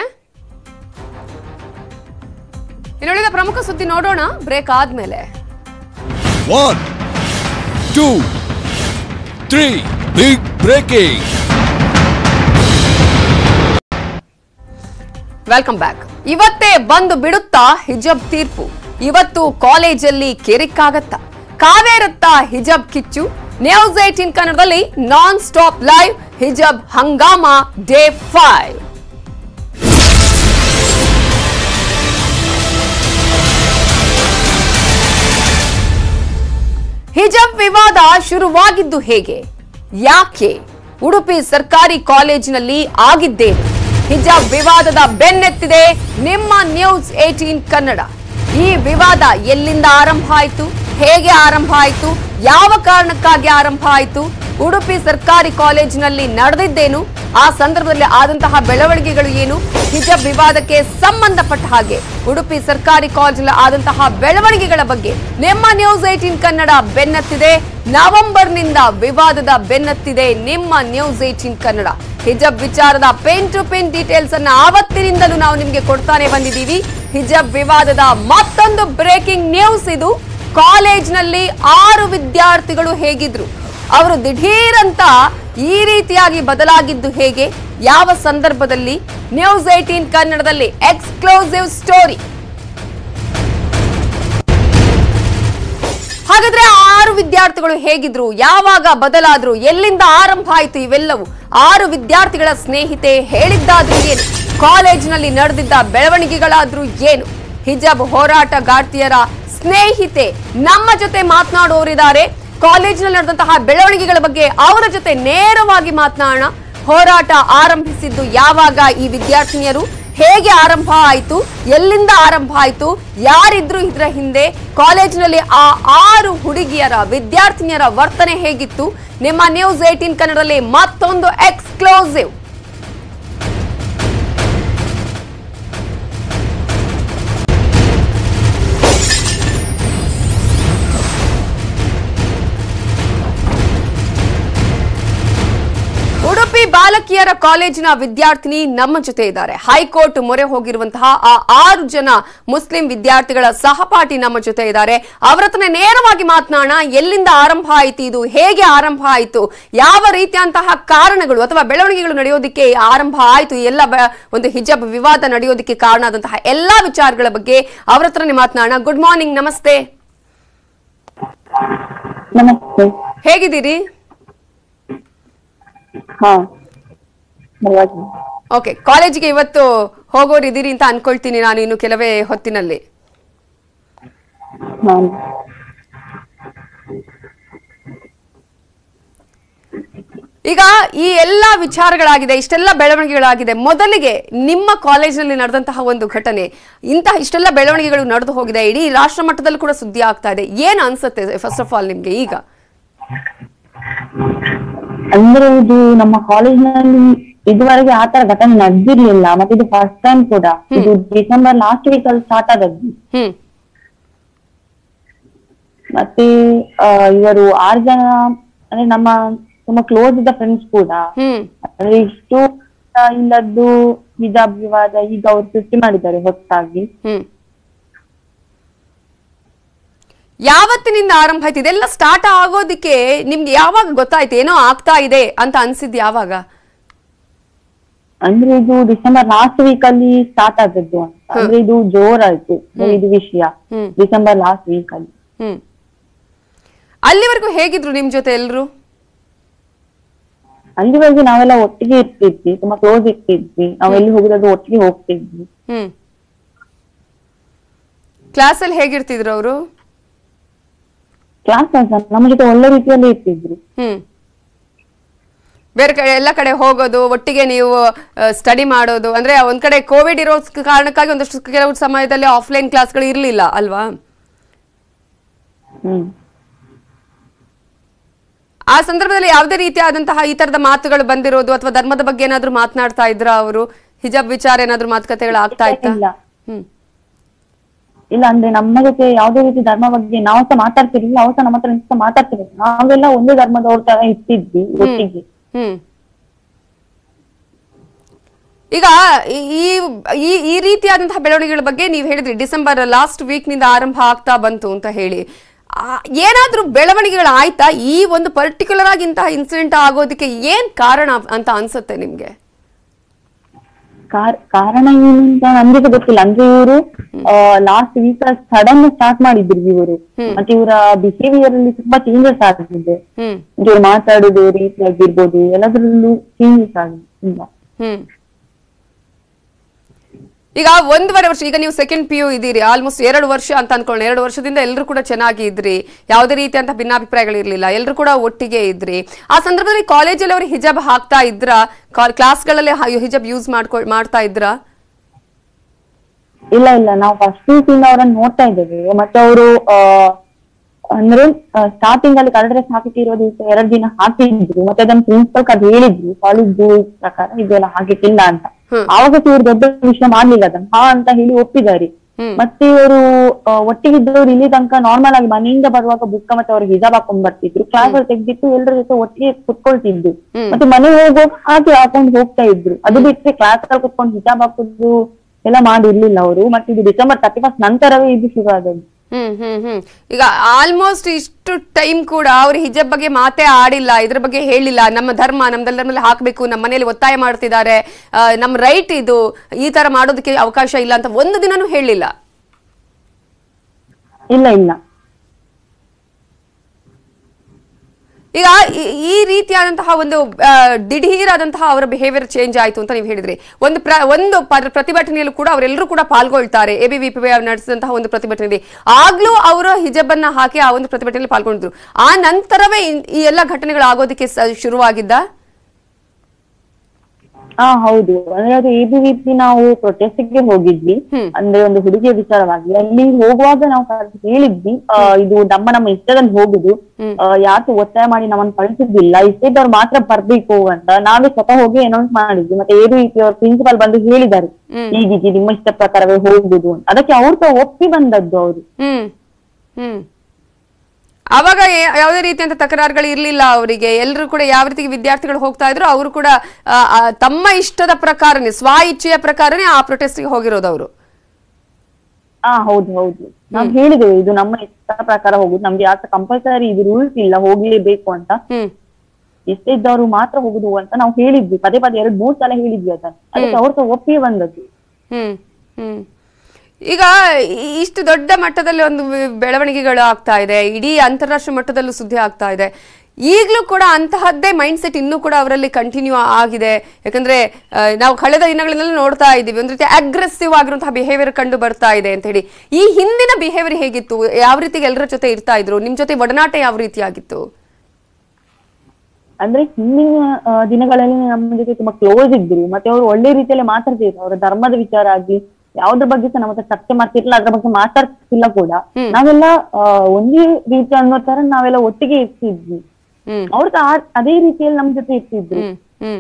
ಇನ್ನುಳಿದ ಪ್ರಮುಖ ಸುದ್ದಿ ನೋಡೋಣ ಬ್ರೇಕ್ ಆದ್ಮೇಲೆ One, two, three, big breaking. Welcome back ಇವತ್ತೇ ಬಂದು ಬಿಡುತ್ತಾ ಹಿಜಬ್ ತೀರ್ಪು ಇವತ್ತು ಕಾಲೇಜಲ್ಲಿ ಕಿರಿಕ್ಕಾಗತ್ತಾ ಕಾವೇರತ್ತ ಹಿಜಬ್ ಕಿಚ್ಚು ನ್ಯೂಸ್ ಏಟೀನ್ ಕನ್ನಡದಲ್ಲಿ ನಾನ್ ಸ್ಟಾಪ್ ಲೈವ್ ಹಿಜಬ್ ಹಂಗಾಮ ಡೇ ಫೈವ್ ಹಿಜಬ್ ವಿವಾದ ಶುರುವಾಗಿದ್ದು ಹೇಗೆ ಯಾಕೆ ಉಡುಪಿ ಸರ್ಕಾರಿ ಕಾಲೇಜಿನಲ್ಲಿ ಆಗಿದ್ದೇನು ಹಿಜಾಬ್ ವಿವಾದದ ಬೆನ್ನೆತ್ತಿದೆ ನಿಮ್ಮ ನ್ಯೂಸ್ ಏಟೀನ್ ಕನ್ನಡ ಈ ವಿವಾದ ಎಲ್ಲಿಂದ ಆರಂಭ ಆಯಿತು ಹೇಗೆ ಆರಂಭ ಆಯಿತು ಯಾವ ಕಾರಣಕ್ಕಾಗಿ ಆರಂಭ ಆಯಿತು ಉಡುಪಿ ಸರ್ಕಾರಿ ಕಾಲೇಜಿನಲ್ಲಿ ನಡೆದಿದ್ದೇನು ಆ ಸಂದರ್ಭದಲ್ಲಿ ಆದಂತಹ ಬೆಳವಣಿಗೆಗಳು ಏನು ಹಿಜಬ್ ವಿವಾದಕ್ಕೆ ಸಂಬಂಧಪಟ್ಟ ಹಾಗೆ ಉಡುಪಿ ಸರ್ಕಾರಿ ಕಾಲೇಜಿನಲ್ಲಿ ಆದಂತಹ ಬೆಳವಣಿಗೆಗಳ ಬಗ್ಗೆ ನಿಮ್ಮ ನ್ಯೂಸ್ ಏಟೀನ್ ಕನ್ನಡ ಬೆನ್ನತ್ತಿದೆ ನವೆಂಬರ್ನಿಂದ ವಿವಾದದ ಬೆನ್ನತ್ತಿದೆ ನಿಮ್ಮ ನ್ಯೂಸ್ ಏಟೀನ್ ಕನ್ನಡ ಹಿಜಬ್ ವಿಚಾರದ ಪೆನ್ ಟು ಪೆನ್ ಡೀಟೇಲ್ಸ್ ಅನ್ನ ಆವತ್ತಿನಿಂದಲೂ ನಾವು ನಿಮಗೆ ಕೊಡ್ತಾನೆ ಬಂದಿದ್ದೀವಿ ಹಿಜಬ್ ವಿವಾದದ ಮತ್ತೊಂದು ಬ್ರೇಕಿಂಗ್ ನ್ಯೂಸ್ ಇದು ಕಾಲೇಜ್ನಲ್ಲಿ ಆರು ವಿದ್ಯಾರ್ಥಿಗಳು ಹೇಗಿದ್ರು ಅವರು ದಿಢೀರ್ ಅಂತ ಈ ರೀತಿಯಾಗಿ ಬದಲಾಗಿದ್ದು ಹೇಗೆ ಯಾವ ಸಂದರ್ಭದಲ್ಲಿ ನ್ಯೂಸ್ ಏಟೀನ್ ಕನ್ನಡದಲ್ಲಿ ಎಕ್ಸ್ಕ್ಲೂಸಿವ್ ಸ್ಟೋರಿ ಹಾಗಾದ್ರೆ ಆ ಆರು ವಿದ್ಯಾರ್ಥಿಗಳು ಹೇಗಿದ್ರು ಯಾವಾಗ ಬದಲಾದ್ರು ಎಲ್ಲಿಂದ ಆರಂಭ ಆಯ್ತು ಇವೆಲ್ಲವೂ ಆರು ವಿದ್ಯಾರ್ಥಿಗಳ ಸ್ನೇಹಿತೆ ಹೇಳಿದ್ದಾದ್ರೂ ಏನು ಕಾಲೇಜಿನಲ್ಲಿ ನಡೆದಿದ್ದ ಬೆಳವಣಿಗೆಗಳಾದ್ರೂ ಏನು ಹಿಜಾಬ್ ಹೋರಾಟಗಾರ್ತಿಯರ ಸ್ನೇಹಿತೆ ನಮ್ಮ ಜೊತೆ ಮಾತನಾಡುವವರಿದ್ದಾರೆ ಕಾಲೇಜಿನಲ್ಲಿ ನಡೆದಂತಹ ಬೆಳವಣಿಗೆಗಳ ಬಗ್ಗೆ ಅವರ ಜೊತೆ ನೇರವಾಗಿ ಮಾತನಾಡೋಣ ಹೋರಾಟ ಆರಂಭಿಸಿದ್ದು ಯಾವಾಗ ಈ ವಿದ್ಯಾರ್ಥಿನಿಯರು ಹೇಗೆ ಆರಂಭ ಆಯಿತು ಎಲ್ಲಿಂದ ಆರಂಭ ಆಯಿತು ಯಾರಿದ್ರು ಇದರ ಹಿಂದೆ ಕಾಲೇಜಿನಲ್ಲಿ ಆ ಆರು ಹುಡುಗಿಯರ ವಿದ್ಯಾರ್ಥಿನಿಯರ ವರ್ತನೆ ಹೇಗಿತ್ತು ನಿಮ್ಮ ನ್ಯೂಸ್ ಏಟೀನ್ ಕನ್ನಡದಲ್ಲಿ ಮತ್ತೊಂದು ಎಕ್ಸ್ಕ್ಲೂಸಿವ್ ಉಡುಪಿ ಬಾಲಕಿಯರ ಕಾಲೇಜಿನ ವಿದ್ಯಾರ್ಥಿನಿ ನಮ್ಮ ಜೊತೆ ಇದ್ದಾರೆ ಹೈಕೋರ್ಟ್ ಮೊರೆ ಹೋಗಿರುವಂತಹ ಆ ಆರು ಜನ ಮುಸ್ಲಿಂ ವಿದ್ಯಾರ್ಥಿಗಳ ಸಹಪಾಠಿ ನಮ್ಮ ಜೊತೆ ಇದ್ದಾರೆ ಅವರ ಹತ್ರನೇ ನೇರವಾಗಿ ಮಾತನಾಡೋಣ ಎಲ್ಲಿಂದ ಆರಂಭ ಆಯಿತು ಇದು ಹೇಗೆ ಆರಂಭ ಆಯಿತು ಯಾವ ರೀತಿಯಂತಹ ಕಾರಣಗಳು ಅಥವಾ ಬೆಳವಣಿಗೆಗಳು ನಡೆಯೋದಕ್ಕೆ ಆರಂಭ ಆಯಿತು ಈ ಎಲ್ಲ ಬ- ಒಂದು ಹಿಜಾಬ್ ವಿವಾದ ನಡೆಯೋದಕ್ಕೆ ಕಾರಣ ಆದಂತಹ ಎಲ್ಲಾ ವಿಚಾರಗಳ ಬಗ್ಗೆ ಅವರ ಹತ್ರನೇ ಮಾತನಾಡೋಣ ಗುಡ್ ಮಾರ್ನಿಂಗ್ ನಮಸ್ತೆ ನಮಸ್ತೆ ಹೇಗಿದ್ದೀರಿ ಹಾ ಪರವಾಗಿಲ್ಲ ಓಕೆ ಕಾಲೇಜಿಗೆ ಇವತ್ತು ಹೋಗೋರಿದ್ದೀರಿ ಅಂತ ಅನ್ಕೊಳ್ತೀನಿ ನಾನು ಇನ್ನು ಕೆಲವೇ ಹೊತ್ತಿನಲ್ಲಿ ಹಾ ಈಗ ಈ ಎಲ್ಲಾ ವಿಚಾರಗಳಾಗಿದೆ ಇಷ್ಟೆಲ್ಲ ಬೆಳವಣಿಗೆಗಳಾಗಿದೆ ಮೊದಲಿಗೆ ನಿಮ್ಮ ಕಾಲೇಜಿನಲ್ಲಿ ನಡೆದಂತಹ ಒಂದು ಘಟನೆ ಇಂತಹ ಇಷ್ಟೆಲ್ಲ ಬೆಳವಣಿಗೆಗಳು ನಡೆದು ಹೋಗಿದೆ ಇಡೀ ರಾಷ್ಟ್ರ ಮಟ್ಟದಲ್ಲಿ ಕೂಡ ಸುದ್ದಿ ಆಗ್ತಾ ಇದೆ ಏನ್ ಅನ್ಸುತ್ತೆ ಫಸ್ಟ್ ಆಫ್ ಆಲ್ ನಿಮ್ಗೆ ಈಗ ಅಂದ್ರೆ ಇದು ನಮ್ಮ ಕಾಲೇಜ್ನಲ್ಲಿ ಇದುವರೆಗೆ ಆ ತರ ಘಟನೆ ನಡೆದಿರ್ಲಿಲ್ಲ ಮತ್ತೆ ಇದು ಫಸ್ಟ್ ಟೈಮ್ ಕೂಡ ಇದು ಡಿಸೆಂಬರ್ ಲಾಸ್ಟ್ ವೀಕ್ ಅಲ್ಲಿ ಸ್ಟಾರ್ಟ್ ಆದದ್ದು ಹ್ಮ್ ಮತ್ತೆ ಆ, ಇವರು ಆರು ಜನ ಅಂದ್ರೆ ನಮ್ಮ ತುಂಬಾ ಕ್ಲೋಸ್ ಇದ್ದ ಫ್ರೆಂಡ್ಸ್ ಕೂಡ ಹ್ಮ್ ಅಂದ್ರೆ ಇಷ್ಟು ಆ, ಇಲ್ಲದ್ದು ಹಿಜಾಬ್ ವಿವಾದ ಈಗ ಅವ್ರು ಸೃಷ್ಟಿ ಮಾಡಿದ್ದಾರೆ ಹೊತ್ತಾಗಿ ಹ್ಮ್ ಯಾವತ್ತಿನಿಂದ ಆರಂಭ ಆಯ್ತು ಇದೆಲ್ಲ ಸ್ಟಾರ್ಟ್ ಆಗೋದಿಕ್ಕೆ ನಿಮ್ಗೆ ಯಾವಾಗ ಗೊತ್ತಾಯ್ತು ಏನೋ ಆಗ್ತಾ ಇದೆ ಅಂತ ಅನ್ಸಿದ್ ಯಾವಾಗ ಅಂದ್ರೆ ಇದು ಡಿಸೆಂಬರ್ ಲಾಸ್ಟ್ ವೀಕ್ ಅಲ್ಲಿ ಸ್ಟಾರ್ಟ್ ಆದದ್ದು ಅಂತ ಅಂದ್ರೆ ಇದು ಜೋರಾಯ್ತು ಇದು ವಿಷಯ ಹ್ಮ್. ಡಿಸೆಂಬರ್ ಲಾಸ್ಟ್ ವೀಕ್ ಅಲ್ಲಿ ಹ್ಮ್ ಅಲ್ಲಿವರೆಗೂ ಹೇಗಿದ್ರು ನಿಮ್ ಜೊತೆ ಎಲ್ರು ಅಲ್ಲಿವರೆಗೆ ನಾವೆಲ್ಲ ಒಟ್ಟಿಗೆ ಇರ್ತಿದ್ವಿ ತುಂಬಾ ಕ್ಲೋಸ್ ಇರ್ತಿದ್ವಿ ನಾವ್ ಎಲ್ಲಿ ಹೋಗಿರೋದು ಒಟ್ಟಿಗೆ ಹೋಗ್ತಿದ್ವಿ ಹ್ಮ್ ಕ್ಲಾಸಲ್ಲಿ ಹೇಗಿರ್ತಿದ್ರು ಅವರು ಕ್ಲಾಸ್ ನಮ್ಮ ಜೊತೆ ಒಳ್ಳೆ ರೀತಿಯಲ್ಲಿ ಇರ್ತಿದ್ರು ಹ್ಮ್ ಬೇರೆ ಕಡೆ ಎಲ್ಲ ಕಡೆ ಹೋಗೋದು ಒಟ್ಟಿಗೆ ನೀವು ಸ್ಟಡಿ ಮಾಡೋದು ಅಂದ್ರೆ ಒಂದ್ ಕಡೆ ಕೋವಿಡ್ ಇರೋ ಕಾರಣಕ್ಕಾಗಿ ಒಂದಷ್ಟು ಕೆಲವು ಸಮಯದಲ್ಲಿ ಆಫ್ಲೈನ್ ಕ್ಲಾಸ್ಗಳು ಇರ್ಲಿಲ್ಲ ಅಲ್ವಾ ಹ್ಮ್ ಆ ಸಂದರ್ಭದಲ್ಲಿ ಯಾವುದೇ ರೀತಿಯಾದಂತಹ ಈ ತರದ ಮಾತುಗಳು ಬಂದಿರೋದು ಅಥವಾ ಧರ್ಮದ ಬಗ್ಗೆ ಏನಾದ್ರು ಮಾತನಾಡ್ತಾ ಇದ್ರ ಅವರು ಹಿಜಾಬ್ ವಿಚಾರ ಏನಾದ್ರು ಮಾತುಕತೆಗಳು ಆಗ್ತಾ ಇತ್ತಾ ಇಲ್ಲ ಹ್ಮ್ ಇಲ್ಲ ಅಂದ್ರೆ ನಮ್ಮ ಜೊತೆ ಯಾವ್ದೇ ರೀತಿ ಧರ್ಮ ಬಗ್ಗೆ ನಾವು ಸಹ ಮಾತಾಡ್ತಿರ್ಲಿಲ್ಲ ಅವ್ರು ಸಹ ನಮ್ಮ ಹತ್ರ ನಿಂತು ಮಾತಾಡ್ತಿರ್ಲಿಲ್ಲ ನಾವೆಲ್ಲ ಒಂದೇ ಧರ್ಮದವ್ರ ತರ ಇರ್ತಿದ್ವಿ ಒಟ್ಟಿಗೆ ಹ್ಮ್ ಈಗ ಈ- ಈ ಈ- ಈ ರೀತಿಯಾದಂತಹ ಬೆಳವಣಿಗೆಗಳ ಬಗ್ಗೆ ನೀವು ಹೇಳಿದ್ರಿ ಡಿಸೆಂಬರ್ ಲಾಸ್ಟ್ ವೀಕ್ ನಿಂದ ಆರಂಭ ಆಗ್ತಾ ಬಂತು ಅಂತ ಹೇಳಿ ಆ, ಏನಾದ್ರೂ ಬೆಳವಣಿಗೆಗಳು ಆಯ್ತಾ ಈ ಒಂದು ಪರ್ಟಿಕ್ಯುಲರ್ ಆಗಿ ಇಂತಹ ಇನ್ಸಿಡೆಂಟ್ ಆಗೋದಕ್ಕೆ ಏನ್ ಕಾರಣ ಅಂತ ಅನ್ಸುತ್ತೆ ನಿಮ್ಗೆ ಕಾರ್- ಕಾರಣ ಏನು ಅಂತ ನನ್ಗೆ ಗೊತ್ತಿಲ್ಲ ಅಂದ್ರೆ ಇವರು ಲಾಸ್ಟ್ ವೀಕ್ ಸಡನ್ ಸ್ಟಾರ್ಟ್ ಮಾಡಿದ್ರು ಇವರು ಮತ್ತೆ ಇವರ ಬಿಹೇವಿಯರ್ ಅಲ್ಲಿ ತುಂಬಾ ಚೇಂಜಸ್ ಆಗಿದೆ ಹ್ಮ್ ಇವ್ರು ಮಾತಾಡೋದು ರೀತಿ ಆಗಿರ್ಬೋದು ಎಲ್ಲದ್ರಲ್ಲೂ ಚೇಂಜಸ್ ಆಗಿದೆ ತುಂಬಾ ಹ್ಮ್ ಈಗ ಒಂದೂವರೆ ವರ್ಷ ಈಗ ನೀವು ಸೆಕೆಂಡ್ ಪಿ ಯು ಇದ್ದೀರಿ ಆಲ್ಮೋಸ್ಟ್ ಎರಡು ವರ್ಷ ಅಂತ ಅನ್ಕೊಳ್ಳಿ ಎರಡು ವರ್ಷದಿಂದ ಎಲ್ಲರೂ ಕೂಡ ಚೆನ್ನಾಗಿ ಇದ್ರಿ ಯಾವುದೇ ರೀತಿಯಂತ ಭಿನ್ನಾಭಿಪ್ರಾಯಗಳು ಇರಲಿಲ್ಲ ಎಲ್ಲರೂ ಕೂಡ ಒಟ್ಟಿಗೆ ಇದ್ರಿ ಆ ಸಂದರ್ಭದಲ್ಲಿ ಕಾಲೇಜಲ್ಲಿ ಅವರು ಹಿಜಾಬ್ ಹಾಕ್ತಾ ಇದ್ರ ಕ್ಲಾಸ್ಗಳಲ್ಲಿ ಹಿಜಾಬ್ ಯೂಸ್ ಮಾಡ್ಕೊ ಮಾಡ್ತಾ ಇದ್ರ ಇಲ್ಲ ಇಲ್ಲ ನಾವು ಫಸ್ಟ್ ಇಂದ ಅವ್ರನ್ನ ನೋಡ್ತಾ ಇದ್ದೇವೆ ಮತ್ತೆ ಅವರು ಅಂದ್ರೆ ಸ್ಟಾರ್ಟಿಂಗ್ ಅಲ್ಲಿ ಕಲರ್ ಡ್ರೆಸ್ ಹಾಕಿ ಇರೋ ದಿವಸ ಎರಡು ದಿನ ಹಾಕಿದ್ರು ಮತ್ತೆ ಅದನ್ನ ಪ್ರಿನ್ಸಿಪಲ್ ಕದ್ ಹೇಳಿದ್ರು ಕಾಲೇಜ್ ರೂಲ್ಸ್ ಪ್ರಕಾರ ಇದೆಲ್ಲ ಹಾಕಿಕ್ಕಿಲ್ಲ ಅಂತ ಆವಾಗ ಸಹ ಇವ್ರು ದೊಡ್ಡ ವಿಷಯ ಮಾಡ್ಲಿಲ್ಲ ಅದನ್ನ ಹಾ ಅಂತ ಹೇಳಿ ಒಪ್ಪಿದ್ದಾರೆ ಮತ್ತೆ ಇವರು ಒಟ್ಟಿಗೆ ಇದ್ದವ್ರು ಇಲ್ಲಿ ತನಕ ನಾರ್ಮಲ್ ಆಗಿ ಮನೆಯಿಂದ ಬರುವಾಗ ಬುಕ್ಕ ಮತ್ತೆ ಅವ್ರಿಗೆ ಹಿಜಾಬ್ ಹಾಕೊಂಡ್ ಬರ್ತಿದ್ರು ಕ್ಲಾಸ್ ಅಲ್ಲಿ ತೆಗ್ದಿಟ್ಟು ಎಲ್ಲರ ಜೊತೆ ಒಟ್ಟಿಗೆ ಕುತ್ಕೊಳ್ತಿದ್ರು ಮತ್ತೆ ಮನೆ ಹೋಗೋ ಹಾಗೆ ಹಾಕೊಂಡು ಹೋಗ್ತಾ ಇದ್ರು ಅದು ಬಿಟ್ರೆ ಕ್ಲಾಸ್ ಅಲ್ಲಿ ಕುತ್ಕೊಂಡು ಹಿಜಾಬ್ ಹಾಕುದು ಎಲ್ಲ ಮಾಡಿರ್ಲಿಲ್ಲ ಅವರು ಮತ್ತೆ ಇದು ಡಿಸೆಂಬರ್ ತರ್ಟಿ ಫಸ್ಟ್ ನಂತರವೇ ಇದು ಶುರು ಆದದ್ದು ಹ್ಮ್ ಹ್ಮ್ ಹ್ಮ್ ಈಗ ಆಲ್ಮೋಸ್ಟ್ ಇಷ್ಟು ಟೈಮ್ ಕೂಡ ಅವ್ರು ಹಿಜಬ್ ಬಗ್ಗೆ ಮಾತೇ ಆಡಿಲ್ಲ ಇದ್ರ ಬಗ್ಗೆ ಹೇಳಿಲ್ಲ ನಮ್ಮ ಧರ್ಮ ನಮ್ದೆಲ್ಲ ಧರ್ಮದಲ್ಲಿ ಹಾಕ್ಬೇಕು ನಮ್ಮ ಮನೆಯಲ್ಲಿ ಒತ್ತಾಯ ಮಾಡ್ತಿದ್ದಾರೆ ಆ, ನಮ್ಮ ರೈಟ್ ಇದು ಈ ತರ ಮಾಡೋದಕ್ಕೆ ಅವಕಾಶ ಇಲ್ಲ ಅಂತ ಒಂದು ದಿನನೂ ಹೇಳಿಲ್ಲ ಇಲ್ಲ ಇಲ್ಲ ಈಗ ಈ- ಈ ರೀತಿಯಾದಂತಹ ಒಂದು ಆ, ದಿಢೀರಾದಂತಹ ಅವರ ಬಿಹೇವಿಯರ್ ಚೇಂಜ್ ಆಯ್ತು ಅಂತ ನೀವು ಹೇಳಿದ್ರಿ ಒಂದು ಪ್ರ ಒಂದು ಪ- ಪ್ರತಿಭಟನೆಯಲ್ಲೂ ಕೂಡ ಅವರೆಲ್ಲರೂ ಕೂಡ ಪಾಲ್ಗೊಳ್ತಾರೆ ಎ ಬಿ ವಿ ಪಿ ನಡೆಸಿದಂತಹ ಒಂದು ಪ್ರತಿಭಟನೆಯಲ್ಲಿ ಆಗ್ಲೂ ಅವರು ಹಿಜಬ್ ಅನ್ನ ಹಾಕಿ ಆ ಒಂದು ಪ್ರತಿಭಟನೆಯಲ್ಲಿ ಪಾಲ್ಗೊಂಡಿದ್ರು ಆ ನಂತರವೇ ಇನ್- ಈ ಎಲ್ಲ ಘಟನೆಗಳು ಆಗೋದಕ್ಕೆ ಸ- ಶುರುವಾಗಿದ್ದ ಹಾ ಹೌದು ಅಂದ್ರೆ ಅದು ಎಬಿವಿಪಿ ನಾವು protest ಗೆ ಹೋಗಿದ್ವಿ ಅಂದ್ರೆ ಒಂದು ಹುಡುಗಿಯ ವಿಚಾರವಾಗಿ ಅಲ್ಲಿ ಹೋಗುವಾಗ ನಾವು ಕರೆದು ಹೇಳಿದ್ವಿ ಆ, ಇದು ನಮ್ಮ ನಮ್ಮ ಇಷ್ಟದಲ್ಲಿ ಹೋಗುದು ಯಾರು ಒತ್ತಾಯ ಮಾಡಿ ನಮ್ಮನ್ನ ಕಳಿಸಿದ್ದಿಲ್ಲ ಇಷ್ಟಿದ್ದವ್ರು ಮಾತ್ರ ಬರ್ಬೇಕು ಅಂತ ನಾವೇ ಸ್ವತಃ ಹೋಗಿ ಅನೌನ್ಸ್ ಮಾಡಿದ್ವಿ ಮತ್ತೆ ಎಬಿವಿಪಿ ಅವ್ರ ಪ್ರಿನ್ಸಿಪಾಲ್ ಬಂದು ಹೇಳಿದ್ದಾರೆ ಹೀಗಿದೆ ನಿಮ್ಮ ಇಷ್ಟ ಪ್ರಕಾರವೇ ಹೋಗುದು ಅಂತ ಅದಕ್ಕೆ ಅವ್ರು ಸಹ ಒಪ್ಪಿ ಬಂದದ್ದು ಅವರು ಹ್ಮ್ ಹ್ಮ್ ಅವಾಗ ಏ- ಯಾವುದೇ ರೀತಿಯಂತ ತಕರಾರುಗಳು ಇರ್ಲಿಲ್ಲ ಅವರಿಗೆ ಎಲ್ಲರೂ ಕೂಡ ಯಾವ ರೀತಿ ವಿದ್ಯಾರ್ಥಿಗಳು ಹೋಗ್ತಾ ಇದ್ರು ಅವರು ಕೂಡ ಆ, ಆ, ತಮ್ಮ ಇಷ್ಟದ ಪ್ರಕಾರನೇ ಸ್ವ ಇಚ್ಛೆಯ ಪ್ರಕಾರನೇ ಆ ಪ್ರೊಟೆಸ್ಟ್ಗೆ ಹೋಗಿರೋದು ಅವರು ಹಾ ಹೌದು ಹೌದು ನಾವ್ ಹೇಳಿದ್ದೇವೆ ಇದು ನಮ್ಮ ಇಷ್ಟ ಪ್ರಕಾರ ಹೋಗುದು ನಮ್ಗೆ ಯಾಕೆ ಕಂಪಲ್ಸರಿ ಇದು ರೂಲ್ಸ್ ಇಲ್ಲ ಹೋಗ್ಲೇಬೇಕು ಅಂತ ಇಷ್ಟ ಇದ್ದವರು ಮಾತ್ರ ಹೋಗುದು ಅಂತ ನಾವು ಹೇಳಿದ್ವಿ ಪದೇ ಪದೇ ಎರಡ್ ಮೂರ್ ಸಲ ಹೇಳಿದ್ವಿ ಅದನ್ನ ಅದಕ್ಕೆ ಅವ್ರು ಸಹ ಒಪ್ಪಿ ಬಂದದ್ದು ಹ್ಮ್ ಹ್ಮ್ ಈಗ ಈ- ಇಷ್ಟು ದೊಡ್ಡ ಮಟ್ಟದಲ್ಲಿ ಒಂದು ವಿ- ಬೆಳವಣಿಗೆಗಳು ಆಗ್ತಾ ಇದೆ ಇಡೀ ಅಂತಾರಾಷ್ಟ್ರೀಯ ಮಟ್ಟದಲ್ಲೂ ಸುದ್ದಿ ಆಗ್ತಾ ಇದೆ ಈಗಲೂ ಕೂಡ ಅಂತಹದ್ದೇ ಮೈಂಡ್ ಸೆಟ್ ಇನ್ನೂ ಕೂಡ ಅವರಲ್ಲಿ ಕಂಟಿನ್ಯೂ ಆಗಿದೆ ಯಾಕಂದ್ರೆ ಆ, ನಾವು ಕಳೆದ ದಿನಗಳಿಂದಲೂ ನೋಡ್ತಾ ಇದ್ದೀವಿ ಒಂದು ರೀತಿ ಅಗ್ರೆಸಿವ್ ಆಗಿರುವಂತಹ ಬಿಹೇವಿಯರ್ ಕಂಡು ಬರ್ತಾ ಇದೆ ಅಂತ ಹೇಳಿ ಈ ಹಿಂದಿನ ಬಿಹೇವಿಯರ್ ಹೇಗಿತ್ತು ಯಾವ ರೀತಿ ಎಲ್ಲರ ಜೊತೆ ಇರ್ತಾ ಇದ್ರು ನಿಮ್ ಜೊತೆ ಒಡನಾಟ ಯಾವ ರೀತಿ ಆಗಿತ್ತು ಅಂದ್ರೆ ಹಿಂದಿನ ಆ, ದಿನಗಳಲ್ಲಿ ನಮ್ಮ ಜೊತೆ ತುಂಬಾ ಕ್ಲೋಸ್ ಇದ್ರು ಮತ್ತೆ ಅವ್ರು ಒಳ್ಳೆ ರೀತಿಯಲ್ಲಿ ಮಾತಾಡ್ತಿದ್ರು ಅವರ ಧರ್ಮದ ವಿಚಾರ ಆಗ್ಲಿ ಯಾವ್ದ್ರ ಬಗ್ಗೆ ಸಹ ನಮ್ಮ ಹತ್ರ ಚರ್ಚೆ ಮಾಡ್ತಿರ್ಲಿಲ್ಲ ಅದ್ರ ಬಗ್ಗೆ ಮಾತಾಡ್ತಿಲ್ಲ ಕೂಡ ನಾವೆಲ್ಲ ಆ, ಒಂದೇ ರೀತಿ ಅನ್ನೋ ತರ ನಾವೆಲ್ಲ ಒಟ್ಟಿಗೆ ಇರ್ತಿದ್ವಿ ಅವ್ರು ಸಹ ಆ- ಅದೇ ರೀತಿಯಲ್ಲಿ ನಮ್ ಜೊತೆ ಇರ್ತಿದ್ರು ಹ್ಮ್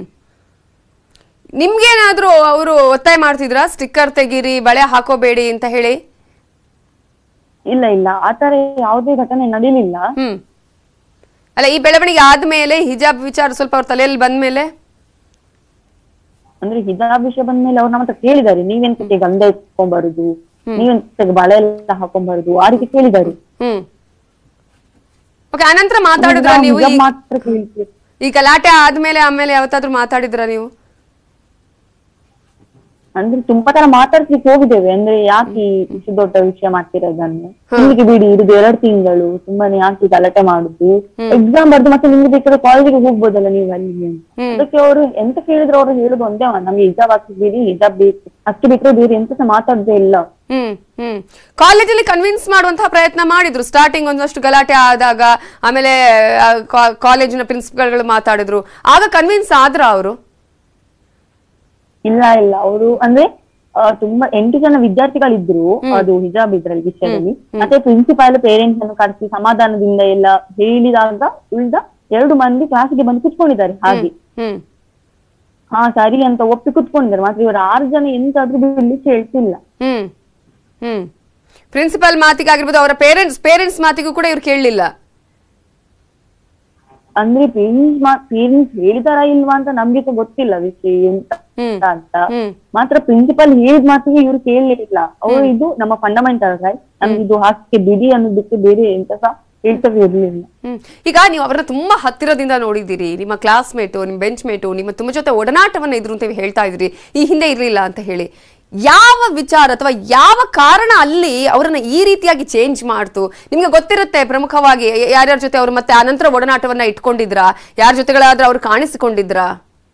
ನಿಮ್ಗೇನಾದ್ರೂ ಅವರು ಒತ್ತಾಯ ಮಾಡ್ತಿದ್ರಾ ಸ್ಟಿಕ್ಕರ್ ತೆಗೀರಿ ಬಳೆ ಹಾಕೋಬೇಡಿ ಅಂತ ಹೇಳಿ ಇಲ್ಲ ಇಲ್ಲ ಆತರ ಯಾವುದೇ ಘಟನೆ ನಡೀಲಿಲ್ಲ ಹ್ಮ್ ಅಲ್ಲ ಈ ಬೆಳವಣಿಗೆ ಆದ್ಮೇಲೆ ಹಿಜಾಬ್ ವಿಚಾರ ಸ್ವಲ್ಪ ಅವ್ರ ತಲೆಯಲ್ಲಿ ಬಂದ್ಮೇಲೆ ಅಂದ್ರೆ ಹಿಜಾಬ್ ವಿಷಯ ಬಂದ್ಮೇಲೆ ಅವ್ರು ನಮ್ಮ ಹತ್ರ ಕೇಳಿದ್ದಾರೆ ನೀವೆಂತಕ್ಕೆ ಗಂಧ ಎತ್ಕೊಂಡ್ಬರುದು ನೀವೆಂತಕ್ಕೆ ಬಳೆ ಎಲ್ಲ ಹಾಕೊಂಡ್ಬರುದು ಆ ರೀತಿ ಕೇಳಿದ್ದಾರೆ ಹ್ಮ್ ಓಕೆ ಆನಂತರ ಮಾತಾಡಿದ್ರ ನಾವು ನೀವು ಹಿಜಾಬ್ ಈ- ಮಾತ್ರ ಕೇಳ್ತೀವಿ ಈ ಗಲಾಟೆ ಆದ್ಮೇಲೆ ಆಮೇಲೆ ಯಾವತ್ತಾದ್ರೂ ಮಾತಾಡಿದ್ರ ನೀವು ಅಂದ್ರೆ ತುಂಬಾ ತರ ಮಾತಾಡ್ಲಿಕ್ಕೆ ಹೋಗಿದ್ದೇವೆ ಅಂದ್ರೆ ಯಾಕೆ ಈ ಇಷ್ಟು ದೊಡ್ಡ ವಿಷಯ ಮಾಡ್ತಿರೋದನ್ನು ನಿಮಗೆ ಬಿಡಿ ಇರುದು ಎರಡು ತಿಂಗಳು ಸುಮ್ಮನೆ ಯಾಕೆ ಗಲಾಟೆ ಮಾಡುದು ಎಕ್ಸಾಮ್ ಬರ್ದು ಮತ್ತೆ ನಿಮ್ಗೆ ಬೇಕಾದ್ರೆ ಕಾಲೇಜಿಗೆ ಹೋಗ್ಬೋದಲ್ಲ ನೀವು ಅಲ್ಲಿ ಅದಕ್ಕೆ ಅವರು ಎಂತ ಕೇಳಿದ್ರು ಅವ್ರು ಹೇಳುದು ಒಂದೇ ಮಾತು, ನಮ್ಗೆ ಹಿಜಾಬ್ ಹಾಕಿದ್ದೀರಿ ಹಿಜಾಬ್ ಬೇಕು ಅಷ್ಟು ಬಿಟ್ಟರೆ ಬೇರೆ ಎಂತ ಸಹ ಮಾತಾಡುದೇ ಇಲ್ಲ ಹ್ಮ್ ಹ್ಮ್ ಕಾಲೇಜಲ್ಲಿ ಕನ್ವಿನ್ಸ್ ಮಾಡುವಂತಹ ಪ್ರಯತ್ನ ಮಾಡಿದ್ರು ಸ್ಟಾರ್ಟಿಂಗ್ ಒಂದಷ್ಟು ಗಲಾಟೆ ಆದಾಗ ಆಮೇಲೆ ಆ, ಕಾ- ಕಾಲೇಜಿನ ಪ್ರಿನ್ಸಿಪಲ್ಗಳು ಮಾತಾಡಿದ್ರು ಆಗ ಕನ್ವಿನ್ಸ್ ಆದ್ರ ಅವರು ಇಲ್ಲ ಇಲ್ಲ ಅವರು ಅಂದ್ರೆ ಆ, ತುಂಬಾ ಎಂಟು ಜನ ವಿದ್ಯಾರ್ಥಿಗಳಿದ್ರು ಅದು ಹಿಜಾಬ್ ಇದ್ರಲ್ಲಿ ವಿಷಯದಲ್ಲಿ ಮತ್ತೆ ಪ್ರಿನ್ಸಿಪಾಲ್ ಪೇರೆಂಟ್ಸ್ ಅನ್ನು ಕರೆಸಿ ಸಮಾಧಾನದಿಂದ ಎಲ್ಲ ಹೇಳಿದಾಗ ಉಳ್ದ ಎರಡು ಮಂದಿ ಕ್ಲಾಸಿಗೆ ಬಂದು ಕುತ್ಕೊಂಡಿದ್ದಾರೆ ಹಾಗೆ ಹ್ಮ್ ಹಾ ಸರಿ ಅಂತ ಒಪ್ಪಿ ಕುತ್ಕೊಂಡಿದ್ದಾರೆ ಮಾತ್ರ ಇವರು ಆರು ಜನ ಎಂತಾದ್ರೂ ಬಿಡ್ಲಿಕ್ಕೆ ಹೇಳ್ತಿಲ್ಲ ಹ್ಮ್ ಹ್ಮ್ ಪ್ರಿನ್ಸಿಪಲ್ ಮಾತಿಗೆ ಆಗಿರ್ಬೋದು ಅವರ ಪೇರೆಂಟ್ಸ್ ಪೇರೆಂಟ್ಸ್ ಮಾತಿಗೂ ಕೂಡ ಇವ್ರು ಕೇಳಲಿಲ್ಲ ಅಂದ್ರೆ ಪೇರೆಂಟ್ಸ್ ಪೇರೆಂಟ್ಸ್ ಹೇಳಿದಾರ ಇಲ್ವಾ ಅಂತ ನಮ್ಗೆ ಸಹ ಗೊತ್ತಿಲ್ಲ ವಿಷಯ ಎಂತ ಅಂತ ಮಾತ್ರ ಪ್ರಿನ್ಸಿಪಲ್ ಹೇಳಿದ ಮಾತಿಗೆ ಇವ್ರು ಕೇಳಲಿಲ್ಲ ಅವರು ಇದು ನಮ್ಮ ಫಂಡಮೆಂಟಲ್ ರೈಟ್ ನಮ್ಗೆ ಇದು ಹಾಕಿ ಬಿಡಿ ಅನ್ನೋದು ಬಿಟ್ಟು ಬೇರೆ ಎಂತ ಸಹ ಹೇಳ್ತವೆ ಇರ್ಲಿಲ್ಲ ಹ್ಮ್ ಈಗ ನೀವು ಅವರನ್ನ ತುಂಬಾ ಹತ್ತಿರದಿಂದ ನೋಡಿದ್ದೀರಿ ನಿಮ್ಮ ಕ್ಲಾಸ್ಮೇಟು ನಿಮ್ಮ ಬೆಂಚ್ ಮೇಟು ನಿಮ್ಮ ತುಂಬ ಜೊತೆ ಒಡನಾಟವನ್ನ ಇದ್ರು ಅಂತ ನೀವು ಹೇಳ್ತಾ ಇದ್ರಿ ಈ ಹಿಂದೆ ಇರಲಿಲ್ಲ ಅಂತ ಹೇಳಿ ಯಾವ ವಿಚಾರ ಅಥವಾ ಯಾವ ಕಾರಣ ಅಲ್ಲಿ ಅವರನ್ನ ಈ ರೀತಿಯಾಗಿ ಚೇಂಜ್ ಮಾಡ್ತು ನಿಮ್ಗೆ ಗೊತ್ತಿರುತ್ತೆ ಪ್ರಮುಖವಾಗಿ ಯ- ಯಾರ್ಯಾರ ಜೊತೆ ಅವರು ಮತ್ತೆ ಆನಂತರ ಒಡನಾಟವನ್ನ ಇಟ್ಕೊಂಡಿದ್ರಾ ಯಾರ ಜೊತೆಗಳಾದ್ರೂ ಅವ್ರು ಕಾಣಿಸಿಕೊಂಡಿದ್ರಾ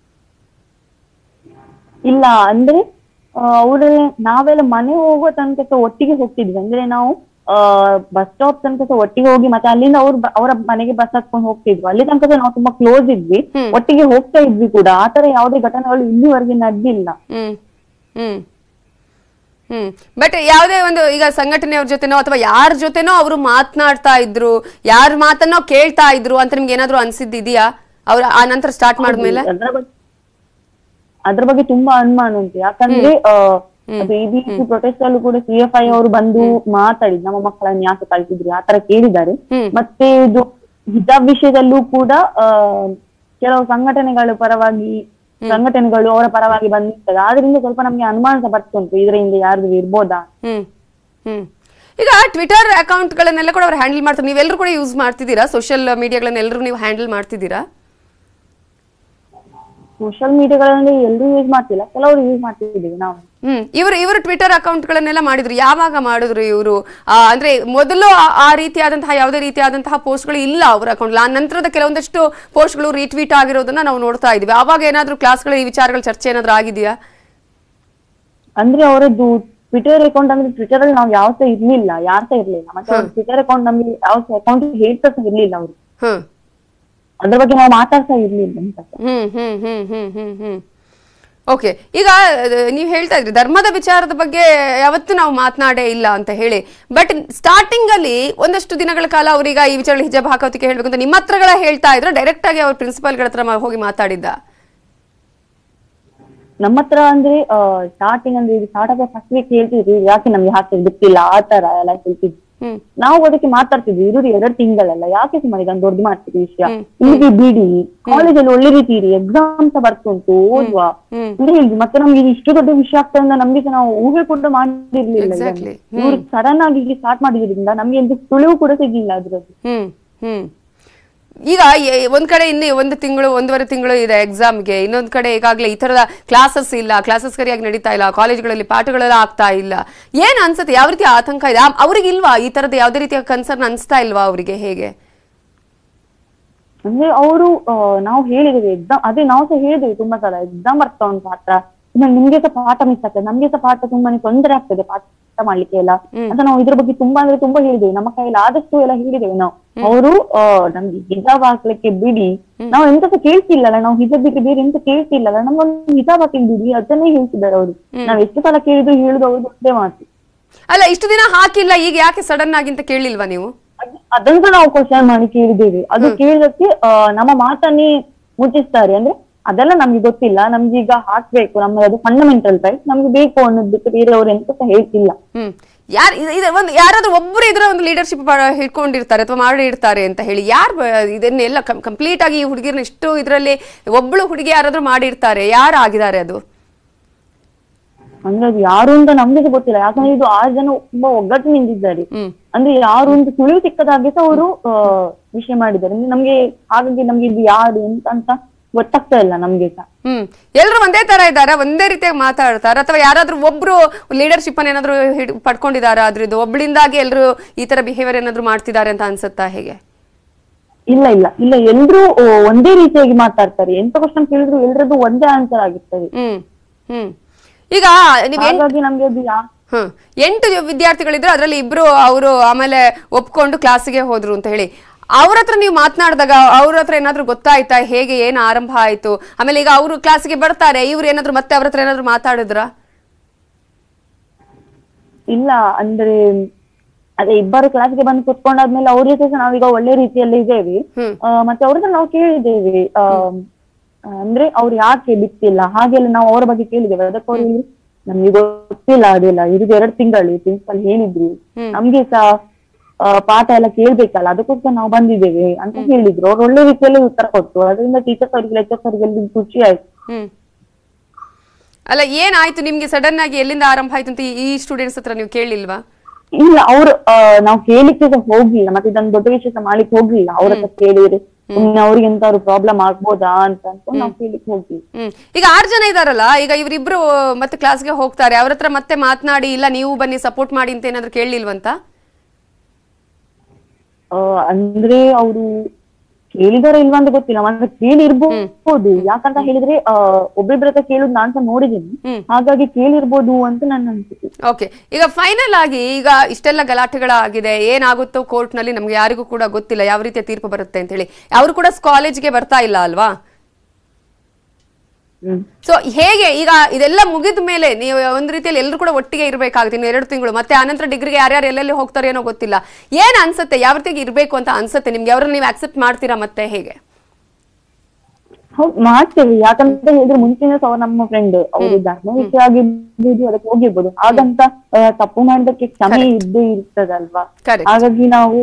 ಇಲ್ಲ ಅಂದ್ರೆ ಅವ್ರ ನಾವೆಲ್ಲ ಮನೆ ಹೋಗುವ ತನಕ ಸಹ ಒಟ್ಟಿಗೆ ಹೋಗ್ತಿದ್ವಿ ಅಂದ್ರೆ ನಾವು ಬಸ್ ಸ್ಟಾಪ್ ತನಕ ಸಹ ಒಟ್ಟಿಗೆ ಹೋಗಿ ಮತ್ತೆ ಅಲ್ಲಿಂದ ಅವ್ರ ಅವರ ಮನೆಗೆ ಬಸ್ ಹತ್ಕೊಂಡು ಹೋಗ್ತಿದ್ವಿ ಅಲ್ಲಿ ತನಕ ಸಹ ನಾವು ತುಂಬಾ ಕ್ಲೋಸ್ ಇದ್ವಿ ಒಟ್ಟಿಗೆ ಹೋಗ್ತಾ ಇದ್ವಿ ಕೂಡ ಆತರ ಯಾವುದೇ ಘಟನೆಗಳು ಇಲ್ಲಿವರೆಗೆ ನಡೆದಿಲ್ಲ ಹ್ಮ್ ಹ್ಮ್ ಹ್ಮ್ ಬಟ್ ಯಾವುದೇ ಒಂದು ಈಗ ಸಂಘಟನೆಯವ್ರ ಜೊತೆನೋ ಅಥವಾ ಯಾರ ಜೊತೆನೋ ಅವರು ಮಾತನಾಡ್ತಾ ಇದ್ರು ಯಾರ ಮಾತನ್ನೋ ಕೇಳ್ತಾ ಇದ್ರು ಅಂತ ನಿಮ್ಗೆ ಏನಾದ್ರು ಅನ್ಸಿದ್ದಿದ್ಯಾ ಅವ್ರ ಆ ನಂತರ ಸ್ಟಾರ್ಟ್ ಮಾಡಿದ್ಮೇಲೆ ಅದ್ರ ಬಗ್ಗೆ ಅದ್ರ ಬಗ್ಗೆ ತುಂಬಾ ಅನುಮಾನ ಉಂಟು ಯಾಕಂದ್ರೆ ಆ, ಅದು ಎಬಿಸಿ ಪ್ರೊಟೆಸ್ಟ್ ಅಲ್ಲೂ ಕೂಡ ಸಿ ಎಫ್ ಐ ಅವರು ಬಂದು ಮಾತಾಡಿದ್ ನಮ್ಮ ಮಕ್ಕಳನ್ನ ಯಾಕೆ ಕಳ್ಸಿದ್ರಿ ಆತರ ಕೇಳಿದ್ದಾರೆ ಮತ್ತೆ ಇದು ಹಿಜಾಬ್ ವಿಷಯದಲ್ಲೂ ಕೂಡ ಆ ಕೆಲವು ಸಂಘಟನೆಗಳ ಪರವಾಗಿ ಸಂಘಟನೆಗಳು ಅವರ ಪರವಾಗಿ ಬಂದಿರ್ತದೆ ಆದ್ರಿಂದ ಸ್ವಲ್ಪ ನಮ್ಗೆ ಅನುಮಾನ ಸಹ ಬರ್ತುಂಟು ಇದರ ಹಿಂದೆ ಯಾರ್ದು ಇರ್ಬೋದಾ ಹ್ಮ್ ಹ್ಮ್ ಈಗ ಟ್ವಿಟರ್ ಅಕೌಂಟ್ಗಳನ್ನೆಲ್ಲ ಕೂಡ ಅವ್ರು ಹ್ಯಾಂಡಲ್ ಮಾಡ್ತಾರೆ ನೀವೆಲ್ಲರೂ ಕೂಡ ಯೂಸ್ ಮಾಡ್ತಿದ್ದೀರಾ ಸೋಷಿಯಲ್ ಮೀಡಿಯಾಗಳನ್ನೆಲ್ಲರೂ ನೀವು ಹ್ಯಾಂಡಲ್ ಮಾಡ್ತಿದ್ದೀರಾ ಸೋಷಿಯಲ್ ಮೀಡಿಯಾಗಳಲ್ಲಿ ಎಲ್ಲರೂ ಯೂಸ್ ಮಾಡ್ತಿಲ್ಲ ಕೆಲವರು ಯೂಸ್ ಮಾಡ್ತಿದ್ದೀವಿ ನಾವು ಹ್ಮ್ ಇವರು ಇವರು ಟ್ವಿಟರ್ ಅಕೌಂಟ್ಗಳನ್ನೆಲ್ಲ ಮಾಡಿದ್ರು ಯಾವಾಗ ಮಾಡಿದ್ರು ಇವರು ಅಂದ್ರೆ ಮೊದಲು ಆ- ಆ ರೀತಿಯಾದಂತಹ ಯಾವುದೇ ರೀತಿಯಾದಂತಹ ಪೋಸ್ಟ್ಗಳು ಇಲ್ಲ ಅವರ ಅಕೌಂಟ್ ಆ ನಂತರದ ಕೆಲವೊಂದಷ್ಟು ಪೋಸ್ಟ್ಗಳು ರೀಟ್ವೀಟ್ ಆಗಿರೋದನ್ನ ನಾವು ನೋಡ್ತಾ ಇದೀವಿ ಆವಾಗ ಏನಾದ್ರೂ ಕ್ಲಾಸ್ಗಳ ಈ ವಿಚಾರಗಳ ಚರ್ಚೆ ಏನಾದ್ರೂ ಆಗಿದೆಯಾ ಅಂದ್ರೆ ಅವರದ್ದು ಟ್ವಿಟರ್ ಅಕೌಂಟ್ ಅಂದ್ರೆ ಟ್ವಿಟರ್ ಅಲ್ಲಿ ನಾವು ಯಾವ ಸಹ ಇರ್ಲಿಲ್ಲ ಯಾರ ಸಹ ಇರ್ಲಿಲ್ಲ ಮತ್ತೆ ಅವ್ರ ಟ್ವಿಟರ್ ಅಕೌಂಟ್ ನಮ್ಗೆ ಯಾವ ಅಕೌಂಟ್ ಹೇಳ್ತಾ ಸಹ ಇರ್ಲಿಲ್ಲ ಅವರು ಹ್ಮ್ ಅದ್ರ ಬಗ್ಗೆ ನಾವು ಮಾತಾಡ್ತಾ ಇರ್ಲಿಲ್ಲ ಅಂತ ಹ್ಮ್ ಹ್ಮ್ ಹ್ಮ್ ಹ್ಮ್ ಹ್ಮ್ ಹ್ಮ್ ಓಕೆ ಈಗ ನೀವು ಹೇಳ್ತಾ ಇದ್ರಿ ಧರ್ಮದ ವಿಚಾರದ ಬಗ್ಗೆ ಯಾವತ್ತೂ ನಾವು ಮಾತನಾಡೇ ಇಲ್ಲ ಅಂತ ಹೇಳಿ ಬಟ್ ಸ್ಟಾರ್ಟಿಂಗ್ ಅಲ್ಲಿ ಒಂದಷ್ಟು ದಿನಗಳ ಕಾಲ ಅವ್ರೀಗ ಈ ವಿಚಾರ ಹಿಜಾಬ್ ಹಾಕೋತಿಗೆ ಹೇಳ್ಬೇಕು ಅಂತ ನಿಮ್ಮ ಹತ್ರಗಳ ಹೇಳ್ತಾ ಇದ್ರು ಡೈರೆಕ್ಟ್ ಆಗಿ ಅವ್ರ ಪ್ರಿನ್ಸಿಪಾಲ್ಗಳ ಹತ್ರ ಮ- ಹೋಗಿ ಮಾತಾಡಿದ್ದ ನಮ್ಮ ಹತ್ರ ಅಂದ್ರೆ ಸ್ಟಾರ್ಟಿಂಗ್ ಅಂದ್ರೆ ಇದು ಸ್ಟಾರ್ಟ್ ಆಗ ಫಸ್ಟ್ ವೀಕ್ ಹೇಳ್ತಿದ್ವಿ ಯಾಕೆ ನಮ್ಗೆ ಹಾಕಿ ಬಿಟ್ಟಿಲ್ಲ ಆ ತರ ಎಲ್ಲ ಹೇಳ್ತಿದ್ವಿ ಹ್ಮ್ ನಾವು ಅದಕ್ಕೆ ಮಾತಾಡ್ತಿದ್ವಿ ಇರುದು ಎರಡು ತಿಂಗಳಲ್ಲ ಯಾಕೆ ಸುಮ್ಮನೆ ಇದನ್ನು ದೊಡ್ಡ ಮಾಡ್ತಿದ್ವಿ ವಿಷಯ ಇಲ್ಲಿಗೆ ಬಿಡಿ ಕಾಲೇಜಲ್ಲಿ ಒಳ್ಳೆ ರೀತಿ ಇರಿ ಎಕ್ಸಾಮ್ ಸಹ ಬರ್ತುಂಟು ಓದುವ ಹ್ಮ್. ಅಂತ ಹೇಳಿದ್ವಿ ಮತ್ತೆ ನಮ್ಗೆ ಇದು ಇಷ್ಟು ದೊಡ್ಡ ವಿಷಯ ಆಗ್ತದೆ ಅಂತ ನಮ್ಗೆ ಸಹ ನಾವು ಊಹೆ ಕೂಡ ಮಾಡಿರ್ಲಿಲ್ಲ Exactly. ಇವ್ರು ಸಡನ್ ಆಗಿ ಹೀಗೆ ಸ್ಟಾರ್ಟ್ ಮಾಡಿದ್ರಿಂದ ನಮ್ಗೆ ಎಂತ ಸುಳಿವು ಕೂಡ ಸಿಗ್ಲಿಲ್ಲ ಅದ್ರದ್ದು ಹ್ಮ್ ಹ್ಮ್ ಈಗ ಎ- ಒಂದ್ ಕಡೆ ಇನ್ನು ಒಂದು ತಿಂಗಳು ಒಂದೂವರೆ ತಿಂಗಳು ಇದೆ ಎಕ್ಸಾಮ್ಗೆ ಇನ್ನೊಂದ್ ಕಡೆ ಈಗಾಗಲೇ ಈ ತರದ ಕ್ಲಾಸಸ್ ಇಲ್ಲ ಕ್ಲಾಸಸ್ ಸರಿಯಾಗಿ ನಡೀತಾ ಇಲ್ಲ ಕಾಲೇಜ್ಗಳಲ್ಲಿ ಪಾಠಗಳೆಲ್ಲ ಆಗ್ತಾ ಇಲ್ಲ ಏನ್ ಅನ್ಸುತ್ತೆ ಯಾವ ರೀತಿ ಆತಂಕ ಇದೆ ಆ- ಅವ್ರಿಗೆ ಇಲ್ವಾ ಈ ತರದ ಯಾವ್ದೇ ರೀತಿಯ ಕನ್ಸರ್ನ್ ಅನ್ಸ್ತಾ ಇಲ್ವಾ ಅವರಿಗೆ ಹೇಗೆ ಅಂದ್ರೆ ಅವರು ನಾವು ಹೇಳಿದ್ದೇವೆ ಎಕ್ಸಾಮ್ ಅದೇ ನಾವು ಸಹ ಹೇಳಿದ್ದೇವೆ ತುಂಬಾ ಸಲ ಎಕ್ಸಾಮ್ ಬರ್ತಾ ಉಂಟು ಹತ್ರ ಇನ್ನು ನಿಮ್ಗೆ ಸಹ ಪಾಠ ಮಿಸ್ ಆಗ್ತದೆ ನಮ್ಗೆ ಸಹ ಪಾಠ ತುಂಬಾನೇ ತೊಂದರೆ ಆಗ್ತದೆ ಪಾಠ ಮಾಡ್ಲಿಕ್ಕೆ ಎಲ್ಲ ಅಂತ ನಾವು ಇದ್ರ ಬಗ್ಗೆ ತುಂಬಾ ಅಂದ್ರೆ ತುಂಬಾ ಹೇಳಿದ್ದೇವೆ ನಮ್ಮ ಕೈಯಲ್ಲಿ ಆದಷ್ಟು ಎಲ್ಲ ಹೇಳಿದ್ದೇವೆ ನಾವು ಅವರು ನಮ್ಗೆ ಹಿಜಾಬ್ ಹಾಕ್ಲಿಕ್ಕೆ ಬಿಡಿ ನಾವು ಎಂತ ಸಹ ಕೇಳ್ತಿಲ್ಲಲ್ಲ ನಾವು ಹಿಜಾಬ್ ಬಿಟ್ಟು ಬೇರೆ ಎಂತ ಕೇಳ್ತಿಲ್ಲಲ್ಲ ನಮ್ಗೊಂದು ಹಿಜಾಬ್ ಹಾಕಿ ಬಿಡಿ ಅದನ್ನೇ ಹೇಳ್ತಿದ್ದಾರೆ ಅವರು ನಾವ್ ಎಷ್ಟು ಸಲ ಕೇಳಿದ್ರು ಹೇಳುದು ಅವ್ರದ್ದು ಒಂದೇ ಮಾತು ಅಲ್ಲ ಇಷ್ಟು ದಿನ ಹಾಕಿಲ್ಲ ಈಗ ಯಾಕೆ ಸಡನ್ ಆಗಿ ಅಂತ ಕೇಳಿಲ್ವಾ ನೀವು ಅದ್- ಅದನ್ನು ಸಹ ನಾವು ಕ್ವಶನ್ ಮಾಡಿ ಕೇಳಿದ್ದೇವೆ ಅದು ಕೇಳಿದಕ್ಕೆ ಆ, ನಮ್ಮ ಮಾತನ್ನೇ ಮುಚ್ಚಿಸ್ತಾರೆ ಅಂದ್ರೆ ಅದೆಲ್ಲ ನಮ್ಗೆ ಗೊತ್ತಿಲ್ಲ ನಮ್ಗೆ ಈಗ ಹಾಕ್ಬೇಕು ನಮ್ಮ ಅದು ಫಂಡಮೆಂಟಲ್ ರೈಟ್ ನಮ್ಗೆ ಬೇಕು ಅನ್ನೋದು ಬಿಟ್ಟು ಬೇರೆಯವರು ಎಂತ ಸಹ ಹೇಳ್ತಿಲ್ಲ ಹ್ಮ್ ಯಾರ್ ಇದ್- ಇದು ಒಂದು ಯಾರಾದ್ರೂ ಒಬ್ಬರು ಇದ್ರ ಒಂದು ಲೀಡರ್ಶಿಪ್ ಹಿಡ್ಕೊಂಡಿರ್ತಾರೆ ಅಥವಾ ಮಾಡಿರ್ತಾರೆ ಅಂತ ಹೇಳಿ ಯಾರು ಇದನ್ನೆಲ್ಲ ಕಂಪ್ಲೀಟ್ ಆಗಿ ಈ ಹುಡುಗಿರ್ನ ಇಷ್ಟು ಇದರಲ್ಲಿ ಒಬ್ಳು ಹುಡುಗಿ ಯಾರಾದ್ರೂ ಮಾಡಿರ್ತಾರೆ ಯಾರು ಆಗಿದ್ದಾರೆ ಅದು ಅಂದ್ರೆ ಅದು ಯಾರು ಅಂತ ನಮ್ಗೆ ಸಹ ಗೊತ್ತಿಲ್ಲ ಯಾಕಂದ್ರೆ ಇದು ಆರು ಜನ ತುಂಬಾ ಒಗ್ಗಟ್ಟು ನಿಂತಿದ್ದಾರೆ ಹ್ಮ್ ಅಂದ್ರೆ ಯಾರು ಒಂದು ಸುಳಿವು ಸಿಕ್ಕದಾಗೆ ಸಹ ಅವರು ವಿಷಯ ಮಾಡಿದ್ದಾರೆ ಅಂದ್ರೆ ನಮ್ಗೆ ಹಾಗಾಗಿ ನಮ್ಗೆ ಇದು ಯಾರು ಎಂತ ಅಂತ ಗೊತ್ತಾಗ್ತಾ ಇಲ್ಲ ನಮ್ಗೆ ಸಹ ಹ್ಮ್ ಎಲ್ರು ಒಂದೇ ತರ ಇದ್ದಾರಾ ಒಂದೇ ರೀತಿಯಾಗಿ ಮಾತಾಡ್ತಾರ ಅಥವಾ ಯಾರಾದ್ರೂ ಒಬ್ರು ಲೀಡರ್ಶಿಪ್ ಅನ್ನ ಏನಾದ್ರು ಹಿಡ್- ಪಡ್ಕೊಂಡಿದಾರ ಅದ್ರದ್ದು ಒಬ್ಳಿಂದಾಗಿ ಎಲ್ರು ಈ ತರ ಬಿಹೇವಿಯರ್ ಏನಾದ್ರು ಮಾಡ್ತಿದ್ದಾರೆ ಅಂತ ಅನ್ಸುತ್ತಾ ಹೇಗೆ ಇಲ್ಲ ಇಲ್ಲ ಇಲ್ಲ ಎಲ್ರು ಆ, ಒಂದೇ ರೀತಿಯಾಗಿ ಮಾತಾಡ್ತಾರೆ ಎಂತ ಕ್ವಶನ್ ಕೇಳಿದ್ರು ಎಲ್ರದ್ದು ಒಂದೇ ಆನ್ಸರ್ ಆಗಿರ್ತದೆ ಹ್ಮ್ ಹ್ಮ್ ಈಗ ನೀವ್ ಏನ್ ಹಾಗಾಗಿ ನಮ್ಗೆ ಅದು ಯಾ ಹ್ಮ್ ಎಂಟು ವಿದ್ಯಾರ್ಥಿಗಳಿದ್ರು ಅದರಲ್ಲಿ ಇಬ್ರು ಅವರು ಆಮೇಲೆ ಒಪ್ಕೊಂಡು ಕ್ಲಾಸಿಗೆ ಹೋದ್ರು ಅಂತ ಹೇಳಿ ಅವ್ರ ಹತ್ರ ನೀವು ಮಾತನಾಡಿದಾಗ ಅವ್ರ ಹತ್ರ ಏನಾದ್ರು ಗೊತ್ತಾಯ್ತಾ ಹೇಗೆ ಏನ್ ಆರಂಭ ಆಯ್ತು ಆಮೇಲೆ ಈಗ ಅವರು ಕ್ಲಾಸಿಗೆ ಬರ್ತಾರೆ ಇವ್ರು ಏನಾದ್ರು ಮತ್ತೆ ಅವ್ರ ಹತ್ರ ಏನಾದ್ರು ಮಾತಾಡಿದ್ರ ಇಲ್ಲ ಅಂದ್ರೆ ಅದೇ ಇಬ್ಬರು ಕ್ಲಾಸ್ಗೆ ಬಂದು ಕುತ್ಕೊಂಡಾದ್ಮೇಲೆ ಅವ್ರ ಜೊತೆ ಸಹ ನಾವೀಗ ಒಳ್ಳೆ ರೀತಿಯಲ್ಲಿ ಇದ್ದೇವೆ ಹ್ಮ್. ಆ, ಮತ್ತೆ ಅವ್ರ ಹತ್ರ ನಾವು ಕೇಳಿದ್ದೇವೆ ಆ, ಅಂದ್ರೆ ಅವ್ರು ಯಾಕೆ ಬಿಟ್ಟಿಲ್ಲ ಹಾಗೆಲ್ಲ ನಾವು ಅವರ ಬಗ್ಗೆ ಕೇಳಿದ್ದೇವೆ ಅದಕ್ಕೆ ಅವ್ರು ಹೇಳಿದ್ರು, ನಮ್ಗೆ ಗೊತ್ತಿಲ್ಲ ಅದೆಲ್ಲ ಇರುದು ಎರಡು ತಿಂಗಳು ಪ್ರಿನ್ಸಿಪಲ್ ಹೇಳಿದ್ರು ನಮ್ಗೆ ಸಹ ಆ, ಪಾಠ ಎಲ್ಲ ಕೇಳ್ಬೇಕಲ್ಲ ಅದಕ್ಕೋಸ್ಕರ ನಾವು ಬಂದಿದ್ದೇವೆ ಅಂತ ಹೇಳಿದ್ರು ಅವ್ರು ಒಳ್ಳೆ ರೀತಿಯಲ್ಲಿ ಉತ್ತರ ಕೊಟ್ಟು ಅದರಿಂದ ಟೀಚರ್ಸ್ ಅವರಿಗೆ ಲೆಕ್ಚರ್ಸ್ ಅವರಿಗೆ ಖುಷಿ ಆಯ್ತು ಹ್ಮ್ ಅಲ್ಲ ಏನಾಯ್ತು ನಿಮ್ಗೆ ಸಡನ್ ಆಗಿ ಎಲ್ಲಿಂದ ಆರಂಭ ಆಯ್ತು ಅಂತ ಈ- ಈ ಸ್ಟೂಡೆಂಟ್ಸ್ ಹತ್ರ ನೀವು ಕೇಳಿಲ್ವಾ ಇಲ್ಲ ಅವ್ರು ನಾವು ಕೇಳಿಕ್ಕೆ ಸಹ ಹೋಗ್ಲಿಲ್ಲ ಮತ್ತೆ ಇದನ್ನ ದೊಡ್ಡ ವಿಷಯ ಸಹ ಮಾಡ್ಲಿಕ್ಕೆ ಹೋಗ್ಲಿಲ್ಲ ಅವ್ರ ಹತ್ರ ಕೇಳಿದ್ರೆ ಸುಮ್ನೆ ಅವ್ರಿಗೆ ಎಂತಾದ್ರು ಪ್ರಾಬ್ಲಮ್ ಆಗ್ಬೋದಾ ಅಂತ ಅನ್ಕೊಂಡು ನಾವು ಕೇಳಿಕ್ ಹೋಗ್ಲಿಲ್ಲ ಹ್ಮ್ ಈಗ ಆರ್ ಜನ ಇದಾರಲ್ಲ ಈಗ ಇವರಿಬ್ರು ಮತ್ತೆ ಕ್ಲಾಸ್ಗೆ ಹೋಗ್ತಾರೆ ಅವ್ರ ಹತ್ರ ಮತ್ತೆ ಮಾತನಾಡಿ ಇಲ್ಲ ನೀವು ಬನ್ನಿ ಸಪೋರ್ಟ್ ಮಾಡಿ ಅಂತ ಏನಾದ್ರು ಕೇಳಲಿಲ್ವಂತ ಆ, ಅಂದ್ರೆ ಅವರು ಕೇಳಿದಾರ ಇಲ್ವಾ ಅಂತ ಗೊತ್ತಿಲ್ಲ ಮತ್ತೆ ಕೇಳಿರ್ಬೋದು ಯಾಕಂತ ಹೇಳಿದ್ರೆ ಆ ಒಬ್ಬಿಬ್ರ ಹತ್ರ ಕೇಳುದು ನಾನ್ ಸಹ ನೋಡಿದ್ದೀನಿ ಹಾಗಾಗಿ ಕೇಳಿರ್ಬೋದು ಅಂತ ನನ್ನ ಅನ್ಸುತ್ತೆ ಓಕೆ ಈಗ ಫೈನಲ್ ಆಗಿ ಈಗ ಇಷ್ಟೆಲ್ಲ ಗಲಾಟೆಗಳಾಗಿದೆ ಏನಾಗುತ್ತೋ ಕೋರ್ಟ್ ನಲ್ಲಿ ನಮ್ಗೆ ಯಾರಿಗೂ ಕೂಡ ಗೊತ್ತಿಲ್ಲ ಯಾವ ರೀತಿಯ ತೀರ್ಪು ಬರುತ್ತೆ ಅಂತ ಹೇಳಿ ಅವರು ಕೂಡ ಕಾಲೇಜ್ಗೆ ಬರ್ತಾ ಇಲ್ಲ ಅಲ್ವಾ ಹ್ಮ್ ಸೊ ಹೇಗೆ ಈಗ ಇದೆಲ್ಲ ಮುಗಿದ ಮೇಲೆ ನೀವು ಒಂದು ರೀತಿಯಲ್ಲಿ ಎಲ್ಲರೂ ಕೂಡ ಒಟ್ಟಿಗೆ ಇರಬೇಕಾಗುತ್ತೆ ಇನ್ನು ಎರಡು ತಿಂಗಳು ಮತ್ತೆ ಆನಂತರ ಡಿಗ್ರಿಗೆ ಯಾರ್ಯಾರು ಎಲ್ಲೆಲ್ಲಿ ಹೋಗ್ತಾರೆ ಏನೋ ಗೊತ್ತಿಲ್ಲ ಏನ್ ಅನ್ಸುತ್ತೆ ಯಾವ ರೀತಿಯಾಗಿ ಇರಬೇಕು ಅಂತ ಅನ್ಸುತ್ತೆ ನಿಮ್ಗೆ ಅವ್ರನ್ನ ನೀವು ಅಕ್ಸೆಪ್ಟ್ ಮಾಡ್ತೀರಾ ಮತ್ತೆ ಹೇಗೆ ಹೌದ್ ಮಾಡ್ತೇವೆ ಯಾಕಂತ ಹೇಳಿದ್ರೆ ಮುಂಚಿನ ಸಹ ಅವ್ರು ನಮ್ಮ ಫ್ರೆಂಡ್ ಅವರು ಧರ್ಮ ವಿಷಯ ಆಗಿರ್ಬೋದು ಅದಕ್ಕೆ ಹೋಗಿರ್ಬೋದು ಹಾಗಂತ ಆ, ತಪ್ಪು ಮಾಡೋದಕ್ಕೆ ಕ್ಷಮೆ ಇದ್ದೇ ಇರ್ತದಲ್ವಾ Correct. ಹಾಗಾಗಿ ನಾವು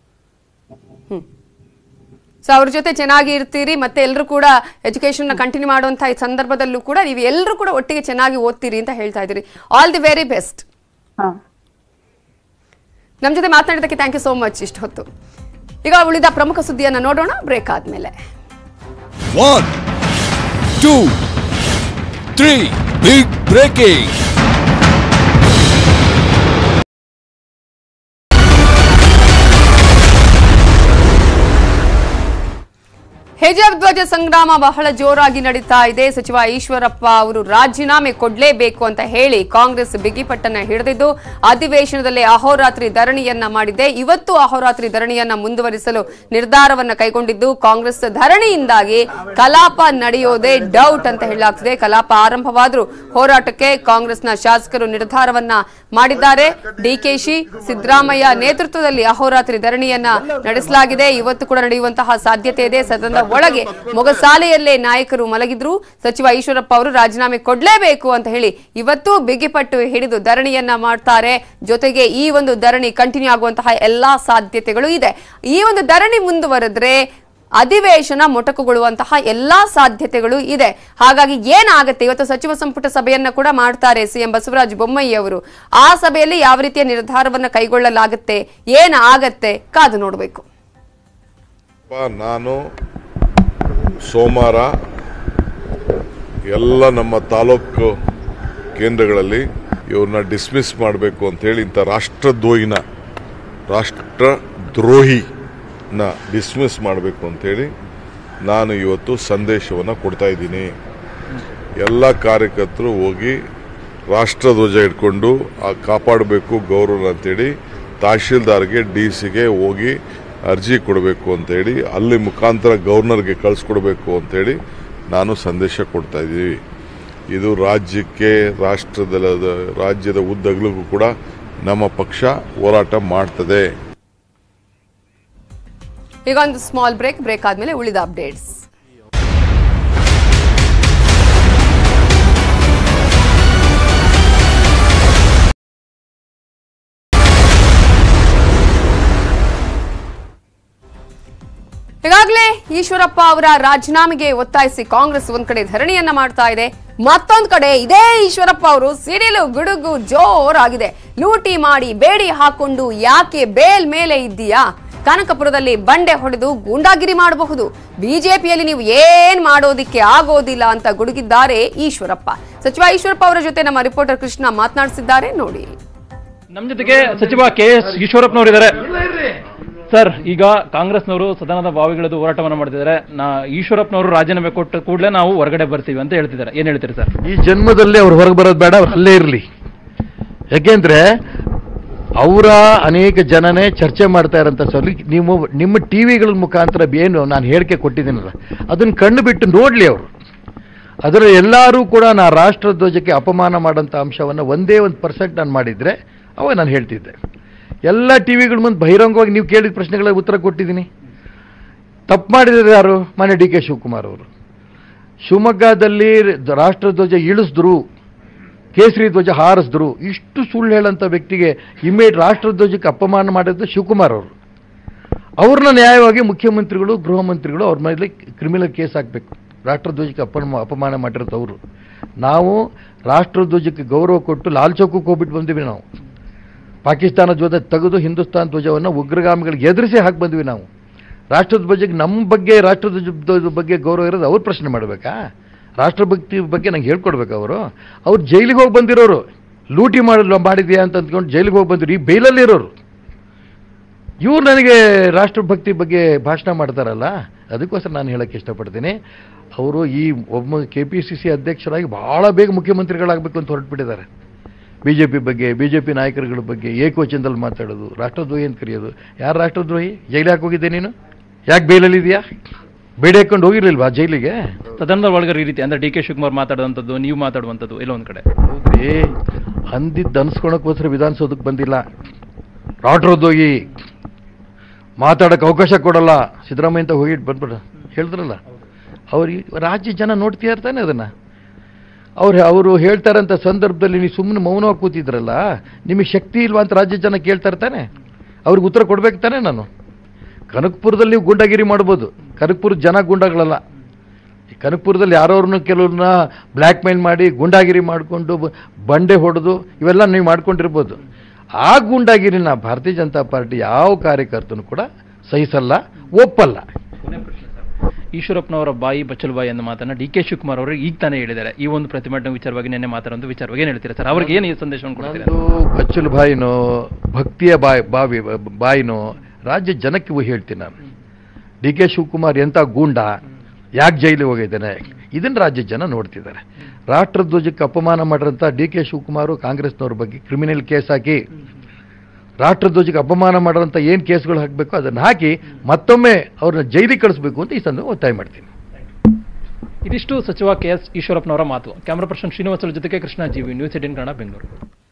ಸೊ ಅವ್ರ ಜೊತೆ ಚೆನ್ನಾಗಿ ಇರ್ತೀರಿ ಮತ್ತೆ ಎಲ್ಲರೂ ಕೂಡ ಎಜುಕೇಶನ್ ಕಂಟಿನ್ಯೂ ಮಾಡುವಂತ ಈ ಸಂದರ್ಭದಲ್ಲೂ ಕೂಡ ನೀವು ಎಲ್ಲರೂ ಕೂಡ ಒಟ್ಟಿಗೆ ಚೆನ್ನಾಗಿ ಓದ್ತೀರಿ ಅಂತ ಹೇಳ್ತಾ ಇದ್ದೀರಿ ಆಲ್ ದಿ ವೆರಿ ಬೆಸ್ಟ್ ಹಾ ನಮ್ಮ ಜೊತೆ ಮಾತನಾಡಿದ್ದಕ್ಕೆ ಥ್ಯಾಂಕ್ ಯು ಸೋ ಮಚ್ ಇಷ್ಟು ಹೊತ್ತು ಈಗ ಉಳಿದ ಪ್ರಮುಖ ಸುದ್ದಿಯನ್ನು ನೋಡೋಣ ಬ್ರೇಕ್ ಆದ್ಮೇಲೆ One, two, three, big breaking. ಹಿಜಾಬ್ ಧ್ವಜ ಸಂಗ್ರಾಮ ಬಹಳ ಜೋರಾಗಿ ನಡೀತಾ ಇದೆ ಸಚಿವ ಈಶ್ವರಪ್ಪ ಅವರು ರಾಜೀನಾಮೆ ಕೊಡಲೇಬೇಕು ಅಂತ ಹೇಳಿ ಕಾಂಗ್ರೆಸ್ ಬಿಗಿಪಟ್ಟನ್ನ ಹಿಡಿದಿದ್ದು ಅಧಿವೇಶನದಲ್ಲಿ ಅಹೋರಾತ್ರಿ ಧರಣಿಯನ್ನ ಮಾಡಿದೆ ಇವತ್ತು ಅಹೋರಾತ್ರಿ ಧರಣಿಯನ್ನ ಮುಂದುವರಿಸಲು ನಿರ್ಧಾರವನ್ನ ಕೈಗೊಂಡಿದ್ದು ಕಾಂಗ್ರೆಸ್ ಧರಣಿಯಿಂದಾಗಿ ಕಲಾಪ ನಡೆಯೋದೇ ಡೌಟ್ ಅಂತ ಹೇಳಲಾಗ್ತಿದೆ ಕಲಾಪ ಆರಂಭವಾದರೂ ಹೋರಾಟಕ್ಕೆ ಕಾಂಗ್ರೆಸ್ನ ಶಾಸಕರು ನಿರ್ಧಾರವನ್ನ ಮಾಡಿದ್ದಾರೆ ಡಿಕೆಶಿ ಸಿದ್ದರಾಮಯ್ಯ ನೇತೃತ್ವದಲ್ಲಿ ಅಹೋರಾತ್ರಿ ಧರಣಿಯನ್ನ ನಡೆಸಲಾಗಿದೆ ಇವತ್ತು ಕೂಡ ನಡೆಯುವಂತಹ ಸಾಧ್ಯತೆ ಇದೆ ಸದನದ ಒಳಗೆ ಮೊಗಸಾಲೆಯಲ್ಲೇ ನಾಯಕರು ಮಲಗಿದ್ರು ಸಚಿವ ಈಶ್ವರಪ್ಪ ಅವರು ರಾಜೀನಾಮೆ ಕೊಡಲೇಬೇಕು ಅಂತ ಹೇಳಿ ಇವತ್ತು ಬಿಗಿಪಟ್ಟು ಹಿಡಿದು ಧರಣಿಯನ್ನ ಮಾಡ್ತಾರೆ ಜೊತೆಗೆ ಈ ಒಂದು ಧರಣಿ ಕಂಟಿನ್ಯೂ ಆಗುವಂತಹ ಎಲ್ಲಾ ಸಾಧ್ಯತೆಗಳು ಇದೆ ಈ ಒಂದು ಧರಣಿ ಮುಂದುವರೆದ್ರೆ ಅಧಿವೇಶನ ಮೊಟಕುಗೊಳ್ಳುವಂತಹ ಎಲ್ಲಾ ಸಾಧ್ಯತೆಗಳು ಇದೆ ಹಾಗಾಗಿ ಏನಾಗುತ್ತೆ ಇವತ್ತು ಸಚಿವ ಸಂಪುಟ ಸಭೆಯನ್ನ ಕೂಡ ಮಾಡ್ತಾರೆ ಸಿಎಂ ಬಸವರಾಜ ಬೊಮ್ಮಾಯಿ ಅವರು ಆ ಸಭೆಯಲ್ಲಿ ಯಾವ ರೀತಿಯ ನಿರ್ಧಾರವನ್ನ ಕೈಗೊಳ್ಳಲಾಗುತ್ತೆ ಏನಾಗತ್ತೆ ಕಾದು ನೋಡಬೇಕು ನಾನು ಸೋಮವಾರ ಎಲ್ಲ ನಮ್ಮ ತಾಲೂಕು ಕೇಂದ್ರಗಳಲ್ಲಿ ಇವ್ರನ್ನ ಡಿಸ್ಮಿಸ್ ಮಾಡಬೇಕು ಅಂತೇಳಿ ಇಂಥ ರಾಷ್ಟ್ರದ್ರೋಹಿನ ರಾಷ್ಟ್ರದ್ರೋಹಿನ ಡಿಸ್ಮಿಸ್ ಮಾಡಬೇಕು ಅಂತೇಳಿ ನಾನು ಇವತ್ತು ಸಂದೇಶವನ್ನು ಕೊಡ್ತಾ ಇದ್ದೀನಿ ಎಲ್ಲ ಕಾರ್ಯಕರ್ತರು ಹೋಗಿ ರಾಷ್ಟ್ರಧ್ವಜ ಇಟ್ಕೊಂಡು ಆ ಕಾಪಾಡಬೇಕು ಗೌರವ ಅಂತೇಳಿ ತಹಶೀಲ್ದಾರ್ಗೆ ಡಿ ಸಿಗೆ ಹೋಗಿ ಅರ್ಜಿ ಕೊಡಬೇಕು ಅಂತೇಳಿ ಅಲ್ಲಿ ಮುಖಾಂತರ ಗವರ್ನರ್ಗೆ ಕಳಿಸ್ಕೊಡ್ಬೇಕು ಅಂತೇಳಿ ನಾನು ಸಂದೇಶ ಕೊಡ್ತಾ ಇದ್ದೀವಿ ಇದು ರಾಜ್ಯಕ್ಕೆ ರಾಷ್ಟ್ರದ ರಾಜ್ಯದ ಉದ್ದಗಲಿಗೂ ಕೂಡ ನಮ್ಮ ಪಕ್ಷ ಹೋರಾಟ ಮಾಡ್ತದೆ ಈಗ ಒಂದು ಸ್ಮಾಲ್ ಬ್ರೇಕ್ ಬ್ರೇಕ್ ಆದ್ಮೇಲೆ ಉಳಿದ ಅಪ್ಡೇಟ್ಸ್ ಈಗಾಗಲೇ ಈಶ್ವರಪ್ಪ ಅವರ ರಾಜೀನಾಮೆಗೆ ಒತ್ತಾಯಿಸಿ ಕಾಂಗ್ರೆಸ್ ಒಂದ್ ಕಡೆ ಧರಣಿಯನ್ನ ಮಾಡ್ತಾ ಇದೆ ಮತ್ತೊಂದ್ ಕಡೆ ಇದೇ ಈಶ್ವರಪ್ಪ ಅವರು ಸಿಡಿಲು ಗುಡುಗು ಜೋರಾಗಿದೆ ಲೂಟಿ ಮಾಡಿ ಬೇಡಿ ಹಾಕೊಂಡು ಯಾಕೆ ಬೇಲ್ ಮೇಲೆ ಇದ್ದೀಯಾ ಕನಕಪುರದಲ್ಲಿ ಬಂಡೆ ಹೊಡೆದು ಗೂಂಡಾಗಿರಿ ಮಾಡಬಹುದು ಬಿಜೆಪಿಯಲ್ಲಿ ನೀವು ಏನ್ ಮಾಡೋದಿಕ್ಕೆ ಆಗೋದಿಲ್ಲ ಅಂತ ಗುಡುಗಿದ್ದಾರೆ ಈಶ್ವರಪ್ಪ ಸಚಿವ ಈಶ್ವರಪ್ಪ ಅವರ ಜೊತೆ ನಮ್ಮ ರಿಪೋರ್ಟರ್ ಕೃಷ್ಣ ಮಾತನಾಡಿಸಿದ್ದಾರೆ ನೋಡಿ ನಮ್ಮ ಜೊತೆಗೆ ಸಚಿವ ಕೆ ಎಸ್ ಈಶ್ವರಪ್ಪನವರು ಇದ್ದಾರೆ ಸರ್ ಈಗ ಕಾಂಗ್ರೆಸ್ನವರು ಸದನದ ಬಾವಿಗಳದ್ದು ಹೋರಾಟವನ್ನು ಮಾಡ್ತಿದ್ದಾರೆ ನಾ ಈಶ್ವರಪ್ಪನವರು ರಾಜೀನಾಮೆ ಕೊಟ್ಟ ಕೂಡಲೇ ನಾವು ಹೊರಗಡೆ ಬರ್ತೀವಿ ಅಂತ ಹೇಳ್ತಿದ್ದಾರೆ ಏನ್ ಹೇಳ್ತೀರಿ ಸರ್ ಈ ಜನ್ಮದಲ್ಲಿ ಅವ್ರು ಹೊರಗೆ ಬರೋದು ಬೇಡ ಅವ್ರು ಅಲ್ಲೇ ಇರಲಿ ಯಾಕೆಂದ್ರೆ ಅವರ ಅನೇಕ ಜನನೇ ಚರ್ಚೆ ಮಾಡ್ತಾ ಇರೋಂಥ ಸಲ ನೀವು ನಿಮ್ಮ ಟಿ ವಿಗಳ ಮುಖಾಂತರ ಏನು ನಾನು ಹೇಳಿಕೆ ಕೊಟ್ಟಿದ್ದೀನಲ್ಲ ಅದನ್ನು ಕಣ್ಣು ಬಿಟ್ಟು ನೋಡಲಿ ಅವರು ಅದರ ಎಲ್ಲರೂ ಕೂಡ ನಾ ರಾಷ್ಟ್ರಧ್ವಜಕ್ಕೆ ಅಪಮಾನ ಮಾಡೋಂಥ ಅಂಶವನ್ನು ಒಂದೇ ಒಂದು ಪರ್ಸೆಂಟ್ ನಾನು ಮಾಡಿದರೆ ಅವಾಗ ನಾನು ಹೇಳ್ತಿದ್ದೆ ಎಲ್ಲ ಟಿ ವಿಗಳ ಮುಂದೆ ಬಹಿರಂಗವಾಗಿ ನೀವು ಕೇಳಿದ ಪ್ರಶ್ನೆಗಳಿಗೆ ಉತ್ತರ ಕೊಟ್ಟಿದ್ದೀನಿ ತಪ್ಪು ಮಾಡಿದರೆ ಯಾರು ಮಾನ್ಯ ಡಿ ಕೆ ಶಿವಕುಮಾರ್ ಅವರು ಶಿವಮೊಗ್ಗದಲ್ಲಿ ರಾಷ್ಟ್ರಧ್ವಜ ಇಳಿಸಿದ್ರು ಕೇಸರಿ ಧ್ವಜ ಹಾರಿಸಿದ್ರು ಇಷ್ಟು ಸುಳ್ಳು ಹೇಳೋಂಥ ವ್ಯಕ್ತಿಗೆ ಇಮೇಡ್ ರಾಷ್ಟ್ರಧ್ವಜಕ್ಕೆ ಅಪಮಾನ ಮಾಡಿದ್ದು ಶಿವಕುಮಾರ್ ಅವರು ಅವ್ರನ್ನ ನ್ಯಾಯವಾಗಿ ಮುಖ್ಯಮಂತ್ರಿಗಳು ಗೃಹ ಮಂತ್ರಿಗಳು ಅವ್ರ ಮೇಲೆ ಕ್ರಿಮಿನಲ್ ಕೇಸ್ ಹಾಕಬೇಕು ರಾಷ್ಟ್ರಧ್ವಜಕ್ಕೆ ಅಪಮ ಅಪಮಾನ ಮಾಡಿರೋದು ಅವರು ನಾವು ರಾಷ್ಟ್ರಧ್ವಜಕ್ಕೆ ಗೌರವ ಕೊಟ್ಟು ಲಾಲ್ ಚೌಕಕ್ಕೆ ಹೋಗ್ಬಿಟ್ಟು ಬಂದಿವಿ ನಾವು ಪಾಕಿಸ್ತಾನ ಧ್ವಜ ತೆಗೆದು ಹಿಂದೂಸ್ತಾನ್ ಧ್ವಜವನ್ನು ಉಗ್ರಗಾಮಿಗಳಿಗೆ ಎದುರಿಸಿ ಹಾಕಿ ಬಂದ್ವಿ ನಾವು ರಾಷ್ಟ್ರಧ್ವಜಕ್ಕೆ ನಮ್ಮ ಬಗ್ಗೆ ರಾಷ್ಟ್ರಧ್ವಜದ ಬಗ್ಗೆ ಗೌರವ ಇರೋದು ಅವ್ರು ಪ್ರಶ್ನೆ ಮಾಡಬೇಕಾ ರಾಷ್ಟ್ರಭಕ್ತಿ ಬಗ್ಗೆ ನಂಗೆ ಹೇಳ್ಕೊಡ್ಬೇಕು ಅವರು ಅವ್ರು ಜೈಲಿಗೆ ಹೋಗಿ ಬಂದಿರೋರು ಲೂಟಿ ಮಾಡಲು ಮಾಡಿದ್ಯಾ ಅಂತ ಅಂದ್ಕೊಂಡು ಜೈಲಿಗೆ ಹೋಗಿ ಬಂದಿರು ಈ ಬೈಲಲ್ಲಿ ಇರೋರು ಇವ್ರು ನನಗೆ ರಾಷ್ಟ್ರಭಕ್ತಿ ಬಗ್ಗೆ ಭಾಷಣ ಮಾಡ್ತಾರಲ್ಲ ಅದಕ್ಕೋಸ್ಕರ ನಾನು ಹೇಳಕ್ಕೆ ಇಷ್ಟಪಡ್ತೀನಿ ಅವರು ಈ ಒಬ್ಬ ಕೆ ಪಿ ಸಿ ಸಿ ಅಧ್ಯಕ್ಷರಾಗಿ ಭಾಳ ಬೇಗ ಮುಖ್ಯಮಂತ್ರಿಗಳಾಗಬೇಕು ಅಂತ ಹೊರಟುಬಿಟ್ಟಿದ್ದಾರೆ ಬಿ ಜೆ ಪಿ ಬಗ್ಗೆ ಬಿ ಜೆ ಪಿ ನಾಯಕರುಗಳ ಬಗ್ಗೆ ಏಕವಚನದಲ್ಲಿ ಮಾತಾಡೋದು ರಾಷ್ಟ್ರದ್ರೋಹಿ ಅಂತ ಕರೆಯೋದು ಯಾರು ರಾಷ್ಟ್ರದ್ರೋಹಿ ಜೈಲಿಗೆ ಯಾಕೆ ಹೋಗಿದ್ದೆ ನೀನು ಯಾಕೆ ಬೇಲಲ್ಲಿದೆಯಾ ಬೇಡಿ ಹಾಕೊಂಡು ಹೋಗಿರ್ಲಿಲ್ವಾ ಜೈಲಿಗೆ ಸದನದ ಒಳಗಡೆ ಈ ರೀತಿ ಅಂದ್ರೆ ಡಿ ಕೆ ಶಿವಕುಮಾರ್ ಮಾತಾಡುವಂಥದ್ದು ನೀವು ಮಾತಾಡುವಂಥದ್ದು ಎಲ್ಲ ಒಂದ್ ಕಡೆ ಹೌದ್ರಿ ಅಂದಿದ್ದು ಅನ್ಸ್ಕೊಳಕ್ಕೋಸ್ಕರ ವಿಧಾನಸೌಧಕ್ಕೆ ಬಂದಿಲ್ಲ ರಾಷ್ಟ್ರದ್ರೋಹಿ ಮಾತಾಡೋಕೆ ಅವಕಾಶ ಕೊಡಲ್ಲ ಸಿದ್ದರಾಮಯ್ಯ ಅಂತ ಹೋಗಿ ಬಂದ್ಬಿಡ ಹೇಳಿದ್ರಲ್ಲ ಅವ್ರಿಗೆ ರಾಜ್ಯ ಜನ ನೋಡ್ತೀಯ ಇರ್ತಾನೆ ಅದನ್ನು ಅವ್ರು ಅವರು ಹೇಳ್ತಾರಂಥ ಸಂದರ್ಭದಲ್ಲಿ ನೀವು ಸುಮ್ಮನೆ ಮೌನವಾಗಿ ಕೂತಿದ್ರಲ್ಲ ನಿಮಗೆ ಶಕ್ತಿ ಇಲ್ವಾ ಅಂತ ರಾಜ್ಯ ಜನ ಕೇಳ್ತಾ ಇರ್ತಾನೆ ಅವ್ರಿಗೆ ಉತ್ತರ ಕೊಡ್ಬೇಕು ತಾನೆ ನಾನು ಕನಕಪುರದಲ್ಲಿ ನೀವು ಗುಂಡಾಗಿರಿ ಮಾಡ್ಬೋದು ಕನಕಪುರದ ಜನ ಗುಂಡಾಗಳಲ್ಲ ಈ ಕನಕಪುರದಲ್ಲಿ ಯಾರವ್ರನ್ನ ಕೆಲವ್ರನ್ನ ಬ್ಲ್ಯಾಕ್ ಮೇಲ್ ಮಾಡಿ ಗುಂಡಾಗಿರಿ ಮಾಡಿಕೊಂಡು ಬಂಡೆ ಹೊಡೆದು ಇವೆಲ್ಲ ನೀವು ಮಾಡ್ಕೊಂಡಿರ್ಬೋದು ಆ ಗೂಂಡಾಗಿರಿನ ಭಾರತೀಯ ಜನತಾ ಪಾರ್ಟಿ ಯಾವ ಕಾರ್ಯಕರ್ತನೂ ಕೂಡ ಸಹಿಸಲ್ಲ ಒಪ್ಪಲ್ಲ ಈಶ್ವರಪ್ಪನವರ ಬಾಯಿ ಬಚ್ಚಲು ಬಾಯಿ ಅನ್ನೋ ಮಾತನ್ನ ಡಿ ಕೆ ಶಿವಕುಮಾರ್ ಅವರು ಈಗ ತಾನೇ ಹೇಳಿದ್ದಾರೆ ಈ ಒಂದು ಪ್ರತಿಭಟನೆ ವಿಚಾರವಾಗಿ ನಿನ್ನೆ ಮಾತಾಡೋ ವಿಚಾರವಾಗಿ ಏನು ಹೇಳ್ತೀರಾ ಸರ್ ಅವ್ರಿಗೆ ಏನು ಈ ಸಂದೇಶವನ್ನು ಕೊಡ್ತೀರಾ ನಂದು ಬಚ್ಚಲು ಬಾಯಿನೋ ಭಕ್ತಿಯ ಬಾಯಿ ಬಾವಿ ಬಾಯಿನೋ ರಾಜ್ಯ ಜನಕ್ಕೆ ಇವು ಹೇಳ್ತೀನಿ ನಾನು ಡಿ ಕೆ ಶಿವಕುಮಾರ್ ಎಂಥ ಗೂಂಡ ಯಾಕೆ ಜೈಲಿಗೆ ಹೋಗಿದ್ದಾನೆ ಇದನ್ನು ರಾಜ್ಯ ಜನ ನೋಡ್ತಿದ್ದಾರೆ ರಾಷ್ಟ್ರಧ್ವಜಕ್ಕೆ ಅಪಮಾನ ಮಾಡಿರಂಥ ಡಿ ಕೆ ಶಿವಕುಮಾರ್ ಕಾಂಗ್ರೆಸ್ನವ್ರ ಬಗ್ಗೆ ಕ್ರಿಮಿನಲ್ ಕೇಸ್ ಹಾಕಿ ರಾಷ್ಟ್ರಧ್ವಜಕ್ಕೆ ಅಪಮಾನ ಮಾಡೋಂಥ ಏನು ಕೇಸ್ಗಳು ಹಾಕಬೇಕು ಅದನ್ನು ಹಾಕಿ ಮತ್ತೊಮ್ಮೆ ಅವ್ರನ್ನ ಜೈಲಿಗೆ ಕಳಿಸ್ಬೇಕು ಅಂತ ಈ ಸಂದರ್ಭ ಒತ್ತಾಯ ಮಾಡ್ತೀನಿ ಇದಿಷ್ಟು ಸಚಿವ ಕೆ ಎಸ್ ಈಶ್ವರಪ್ಪನವರ ಮಾತು ಕ್ಯಾಮರಾ ಪರ್ಸನ್ ಶ್ರೀನಿವಾಸರ ಜೊತೆಗೆ ಕೃಷ್ಣ ಜೀವಿ ನ್ಯೂಸ್ ಏಟಿನ್ ಕನ್ನಡ ಬೆಂಗಳೂರು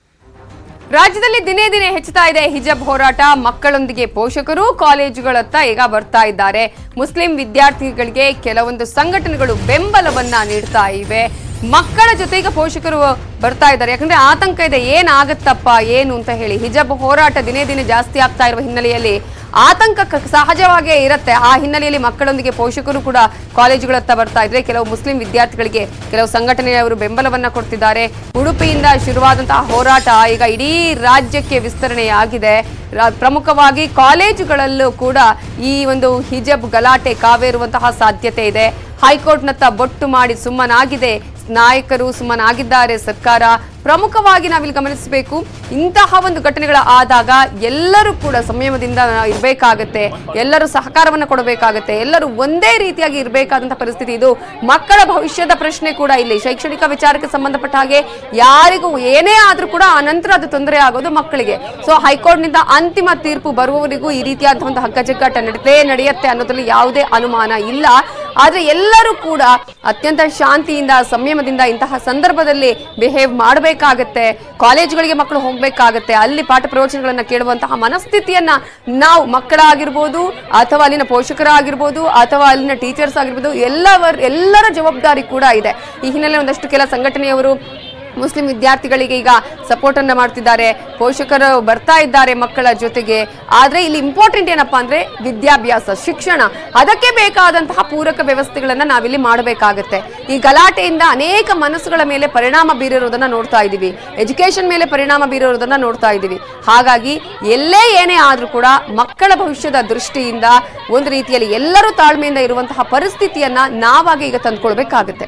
ರಾಜ್ಯದಲ್ಲಿ ದಿನೇ ದಿನೇ ಹೆಚ್ಚುತ್ತಾ ಇದೆ ಹಿಜಬ್ ಹೋರಾಟ ಮಕ್ಕಳೊಂದಿಗೆ ಪೋಷಕರು ಕಾಲೇಜುಗಳತ್ತ ಈಗ ಬರ್ತಾ ಇದ್ದಾರೆ ಮುಸ್ಲಿಂ ವಿದ್ಯಾರ್ಥಿಗಳಿಗೆ ಕೆಲವೊಂದು ಸಂಘಟನೆಗಳು ಬೆಂಬಲವನ್ನ ನೀಡ್ತಾ ಇವೆ ಮಕ್ಕಳ ಜೊತೆ ಈಗ ಪೋಷಕರು ಬರ್ತಾ ಇದ್ದಾರೆ ಯಾಕಂದ್ರೆ ಆತಂಕ ಇದೆ ಏನಾಗತ್ತಪ್ಪ ಏನು ಅಂತ ಹೇಳಿ ಹಿಜಬ್ ಹೋರಾಟ ದಿನೇ ದಿನೇ ಜಾಸ್ತಿ ಆಗ್ತಾ ಇರುವ ಹಿನ್ನೆಲೆಯಲ್ಲಿ ಆತಂಕ ಕ- ಸಹಜವಾಗೇ ಇರುತ್ತೆ ಆ ಹಿನ್ನೆಲೆಯಲ್ಲಿ ಮಕ್ಕಳೊಂದಿಗೆ ಪೋಷಕರು ಕೂಡ ಕಾಲೇಜುಗಳತ್ತ ಬರ್ತಾ ಇದ್ರೆ ಕೆಲವು ಮುಸ್ಲಿಂ ವಿದ್ಯಾರ್ಥಿಗಳಿಗೆ ಕೆಲವು ಸಂಘಟನೆಯವರು ಬೆಂಬಲವನ್ನ ಕೊಡ್ತಿದ್ದಾರೆ ಉಡುಪಿಯಿಂದ ಶುರುವಾದಂತಹ ಹೋರಾಟ ಈಗ ಇಡೀ ರಾಜ್ಯಕ್ಕೆ ವಿಸ್ತರಣೆಯಾಗಿದೆ ರ- ಪ್ರಮುಖವಾಗಿ ಕಾಲೇಜುಗಳಲ್ಲೂ ಕೂಡ ಈ ಒಂದು ಹಿಜಬ್ ಗಲಾಟೆ ಕಾವೇರುವಂತಹ ಸಾಧ್ಯತೆ ಇದೆ ಹೈಕೋರ್ಟ್ನತ್ತ ಬೊಟ್ಟು ಮಾಡಿ ಸುಮ್ಮನಾಗಿದೆ ನಾಯಕರು ಸುಮ್ಮನಾಗಿದ್ದಾರೆ ಸರ್ಕಾರ ಪ್ರಮುಖವಾಗಿ ನಾವಿಲ್ಲಿ ಗಮನಿಸಬೇಕು ಇಂತಹ ಒಂದು ಘಟನೆಗಳ ಆದಾಗ ಎಲ್ಲರೂ ಕೂಡ ಸಂಯಮದಿಂದ ಇರಬೇಕಾಗತ್ತೆ ಎಲ್ಲರೂ ಸಹಕಾರವನ್ನು ಕೊಡಬೇಕಾಗತ್ತೆ ಎಲ್ಲರೂ ಒಂದೇ ರೀತಿಯಾಗಿ ಇರಬೇಕಾದಂತಹ ಪರಿಸ್ಥಿತಿ ಇದು ಮಕ್ಕಳ ಭವಿಷ್ಯದ ಪ್ರಶ್ನೆ ಕೂಡ ಇಲ್ಲಿ ಶೈಕ್ಷಣಿಕ ವಿಚಾರಕ್ಕೆ ಸಂಬಂಧಪಟ್ಟ ಹಾಗೆ ಯಾರಿಗೂ ಏನೇ ಆದ್ರೂ ಕೂಡ ಅನಂತರ ಅದು ತೊಂದರೆ ಆಗೋದು ಮಕ್ಕಳಿಗೆ ಸೊ ಹೈಕೋರ್ಟ್ನಿಂದ ಅಂತಿಮ ತೀರ್ಪು ಬರುವವರೆಗೂ ಈ ರೀತಿಯಾದಂತಹ ಒಂದು ಹಗ್ಗಜಗ್ಗಾಟ ನಡೀತೇ ನಡೆಯುತ್ತೆ ಅನ್ನೋದ್ರಲ್ಲಿ ಯಾವುದೇ ಅನುಮಾನ ಇಲ್ಲ ಆದ್ರೆ ಎಲ್ಲರೂ ಕೂಡ ಅತ್ಯಂತ ಶಾಂತಿಯಿಂದ ಸಂಯಮದಿಂದ ಇಂತಹ ಸಂದರ್ಭದಲ್ಲಿ ಬಿಹೇವ್ ಮಾಡಬೇಕಾಗತ್ತೆ ಕಾಲೇಜುಗಳಿಗೆ ಮಕ್ಕಳು ಹೋಗ್ಬೇಕಾಗತ್ತೆ ಅಲ್ಲಿ ಪಾಠ ಪ್ರವಚನಗಳನ್ನ ಕೇಳುವಂತಹ ಮನಸ್ಥಿತಿಯನ್ನ ನಾವು ಮಕ್ಕಳಾಗಿರ್ಬೋದು ಅಥವಾ ಅಲ್ಲಿನ ಪೋಷಕರಾಗಿರ್ಬೋದು ಅಥವಾ ಅಲ್ಲಿನ ಟೀಚರ್ಸ್ ಆಗಿರ್ಬೋದು ಎಲ್ಲವರ್ ಎಲ್ಲರ ಜವಾಬ್ದಾರಿ ಕೂಡ ಇದೆ ಈ ಹಿನ್ನೆಲೆ ಒಂದಷ್ಟು ಕೆಲ ಸಂಘಟನೆಯವರು ಮುಸ್ಲಿಂ ವಿದ್ಯಾರ್ಥಿಗಳಿಗೆ ಈಗ ಸಪೋರ್ಟ್ ಅನ್ನ ಮಾಡ್ತಿದ್ದಾರೆ ಪೋಷಕರು ಬರ್ತಾ ಇದ್ದಾರೆ ಮಕ್ಕಳ ಜೊತೆಗೆ ಆದ್ರೆ ಇಲ್ಲಿ ಇಂಪಾರ್ಟೆಂಟ್ ಏನಪ್ಪಾ ಅಂದ್ರೆ ವಿದ್ಯಾಭ್ಯಾಸ ಶಿಕ್ಷಣ ಅದಕ್ಕೆ ಬೇಕಾದಂತಹ ಪೂರಕ ವ್ಯವಸ್ಥೆಗಳನ್ನ ನಾವಿಲ್ಲಿ ಮಾಡಬೇಕಾಗತ್ತೆ ಈ ಗಲಾಟೆಯಿಂದ ಅನೇಕ ಮನಸ್ಸುಗಳ ಮೇಲೆ ಪರಿಣಾಮ ಬೀರಿರೋದನ್ನ ನೋಡ್ತಾ ಇದ್ದೀವಿ ಎಜುಕೇಶನ್ ಮೇಲೆ ಪರಿಣಾಮ ಬೀರಿರೋದನ್ನ ನೋಡ್ತಾ ಇದ್ದೀವಿ ಹಾಗಾಗಿ ಎಲ್ಲೇ ಏನೇ ಆದ್ರೂ ಕೂಡ ಮಕ್ಕಳ ಭವಿಷ್ಯದ ದೃಷ್ಟಿಯಿಂದ ಒಂದು ರೀತಿಯಲ್ಲಿ ಎಲ್ಲರೂ ತಾಳ್ಮೆಯಿಂದ ಇರುವಂತಹ ಪರಿಸ್ಥಿತಿಯನ್ನ ನಾವಾಗಿ ಈಗ ತಂದ್ಕೊಳ್ಬೇಕಾಗತ್ತೆ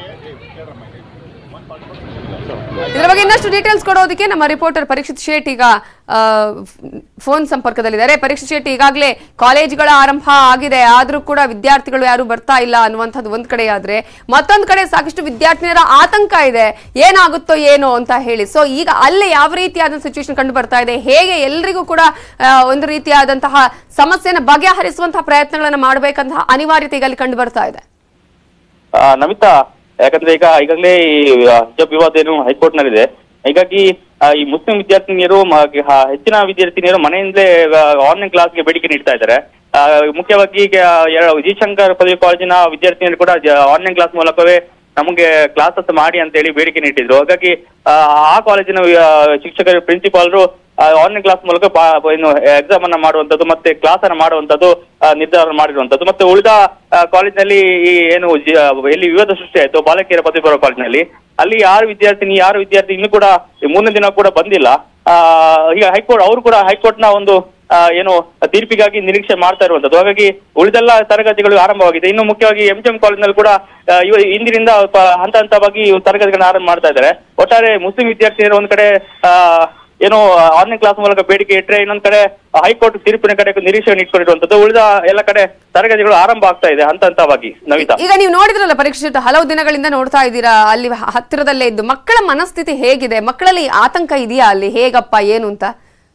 ಇದರ ಬಗ್ಗೆ ಇನ್ನಷ್ಟು ಡೀಟೇಲ್ಸ್ ಕೊಡೋದಕ್ಕೆ ನಮ್ಮ ರಿಪೋರ್ಟರ್ ಪರೀಕ್ಷಿತ್ ಶೇಟ್ ಈಗ ಆ, ಫೋನ್ ಸಂಪರ್ಕದಲ್ಲಿದ್ದಾರೆ ಪರೀಕ್ಷಿತ್ ಶೇಟ್ ಈಗಾಗಲೇ ಕಾಲೇಜುಗಳ ಆರಂಭ ಆಗಿದೆ ಆದ್ರೂ ಕೂಡ ವಿದ್ಯಾರ್ಥಿಗಳು ಯಾರು ಬರ್ತಾ ಇಲ್ಲ ಅನ್ನುವಂಥದ್ದು ಒಂದ್ ಕಡೆ ಆದ್ರೆ ಮತ್ತೊಂದ್ ಕಡೆ ಸಾಕಷ್ಟು ವಿದ್ಯಾರ್ಥಿನಿಯರ ಆತಂಕ ಇದೆ ಏನಾಗುತ್ತೋ ಏನೋ ಅಂತ ಹೇಳಿ ಸೊ ಈಗ ಅಲ್ಲಿ ಯಾವ ರೀತಿಯಾದ ಸಿಚುವೇಶನ್ ಕಂಡು ಬರ್ತಾ ಇದೆ ಹೇಗೆ ಎಲ್ರಿಗೂ ಕೂಡ ಆ, ಒಂದು ರೀತಿಯಾದಂತಹ ಸಮಸ್ಯೆನ ಬಗೆಹರಿಸುವಂತಹ ಪ್ರಯತ್ನಗಳನ್ನ ಮಾಡಬೇಕಂತಹ ಅನಿವಾರ್ಯತೆ ಈಗ ಅಲ್ಲಿ ಕಂಡು ಬರ್ತಾ ಇದೆ ಆ, ನಮಿತಾ ಯಾಕಂದ್ರೆ ಈಗ ಈಗಾಗಲೇ ಈ ಹಿಜಾಬ್ ವಿವಾದ ಏನು ಹೈಕೋರ್ಟ್ ನಲ್ಲಿದೆ ಹೀಗಾಗಿ ಆ, ಈ ಮುಸ್ಲಿಂ ವಿದ್ಯಾರ್ಥಿನಿಯರು ಮ- ಹ- ಹೆಚ್ಚಿನ ವಿದ್ಯಾರ್ಥಿನಿಯರು ಮನೆಯಿಂದಲೇ ಆನ್ಲೈನ್ ಕ್ಲಾಸ್ಗೆ ಬೇಡಿಕೆ ನೀಡ್ತಾ ಇದ್ದಾರೆ ಆ, ಮುಖ್ಯವಾಗಿ ಈಗ ಎರಡು ವಿಜಯಶಂಕರ್ ಪದವಿ ಕಾಲೇಜಿನ ವಿದ್ಯಾರ್ಥಿನಿಯರು ಕೂಡ ಆನ್ಲೈನ್ ಕ್ಲಾಸ್ ಮೂಲಕವೇ ನಮಗೆ ಕ್ಲಾಸಸ್ ಮಾಡಿ ಅಂತ ಹೇಳಿ ಬೇಡಿಕೆ ನೀಡಿದ್ರು ಹಾಗಾಗಿ ಆ, ಆ ಕಾಲೇಜಿನ ಆ, ಶಿಕ್ಷಕರು ಪ್ರಿನ್ಸಿಪಾಲ್ರು ಆನ್ಲೈನ್ ಕ್ಲಾಸ್ ಮೂಲಕ ಬಾ- ಬ- ಏನು ಎಕ್ಸಾಮ್ ಅನ್ನ ಮಾಡುವಂತದ್ದು ಮತ್ತೆ ಕ್ಲಾಸ್ ಅನ್ನ ಮಾಡುವಂತದ್ದು ಆ, ನಿರ್ಧಾರ ಮಾಡಿರುವಂತದ್ದು ಮತ್ತೆ ಉಳಿದ ಕಾಲೇಜಿನಲ್ಲಿ ಈ ಏನು ಜಿ- ಆ, ಎಲ್ಲಿ ವಿವಾದ ಸೃಷ್ಟಿ ಆಯ್ತು ಬಾಲಕಿಯರ ಪದವಿ ಪೂರ್ವ ಕಾಲೇಜಿನಲ್ಲಿ ಅಲ್ಲಿ ಯಾರು ವಿದ್ಯಾರ್ಥಿನಿ ಯಾರು ವಿದ್ಯಾರ್ಥಿ ಇನ್ನೂ ಕೂಡ ಈ ಮೂರನೇ ದಿನ ಕೂಡ ಬಂದಿಲ್ಲ ಆ, ಈಗ ಹೈಕೋರ್ಟ್ ಅವರು ಕೂಡ ಹೈಕೋರ್ಟ್ ನ ಒಂದು ಆ, ಏನು ತೀರ್ಪಿಗಾಗಿ ನಿರೀಕ್ಷೆ ಮಾಡ್ತಾ ಇರುವಂತದ್ದು ಹಾಗಾಗಿ ಉಳಿದೆಲ್ಲ ತರಗತಿಗಳು ಆರಂಭವಾಗಿದೆ ಇನ್ನು ಮುಖ್ಯವಾಗಿ ಎಂ ಜಿ ಎಂ ಕಾಲೇಜ್ನಲ್ಲಿ ಕೂಡ ಆ, ಇವ ಇಂದಿನಿಂದ ಪ- ಹಂತ ಹಂತವಾಗಿ ತರಗತಿಗಳನ್ನ ಆರಂಭ ಮಾಡ್ತಾ ಇದ್ದಾರೆ ಒಟ್ಟಾರೆ ಮುಸ್ಲಿಂ ವಿದ್ಯಾರ್ಥಿನಿಯರು ಒಂದ್ ಕಡೆ ಆ, ಏನು ಆನ್ಲೈನ್ ಕ್ಲಾಸ್ ಮೂಲಕ ಬೇಡಿಕೆ ಇಟ್ಟರೆ ಇನ್ನೊಂದ್ ಕಡೆ ಹೈಕೋರ್ಟ್ ತೀರ್ಪಿನ ಕಡೆ ನಿರೀಕ್ಷೆಯನ್ನು ಇಟ್ಕೊಂಡಿರುವಂತದ್ದು ಉಳಿದ ಎಲ್ಲ ಕಡೆ ತರಗತಿಗಳು ಆರಂಭ ಆಗ್ತಾ ಇದೆ ಹಂತ ಹಂತವಾಗಿ ನವಿತಾ ಈಗ ನೀವು ನೋಡಿದ್ರಲ್ಲ ಪರೀಕ್ಷಿತ ಹಲವು ದಿನಗಳಿಂದ ನೋಡ್ತಾ ಇದ್ದೀರಾ ಅಲ್ಲಿ ಹ- ಹತ್ತಿರದಲ್ಲೇ ಇದ್ದು ಮಕ್ಕಳ ಮನಸ್ಥಿತಿ ಹೇಗಿದೆ ಮಕ್ಕಳಲ್ಲಿ ಆತಂಕ ಇದೆಯಾ ಅಲ್ಲಿ ಹೇಗಪ್ಪ ಏನು ಅಂತ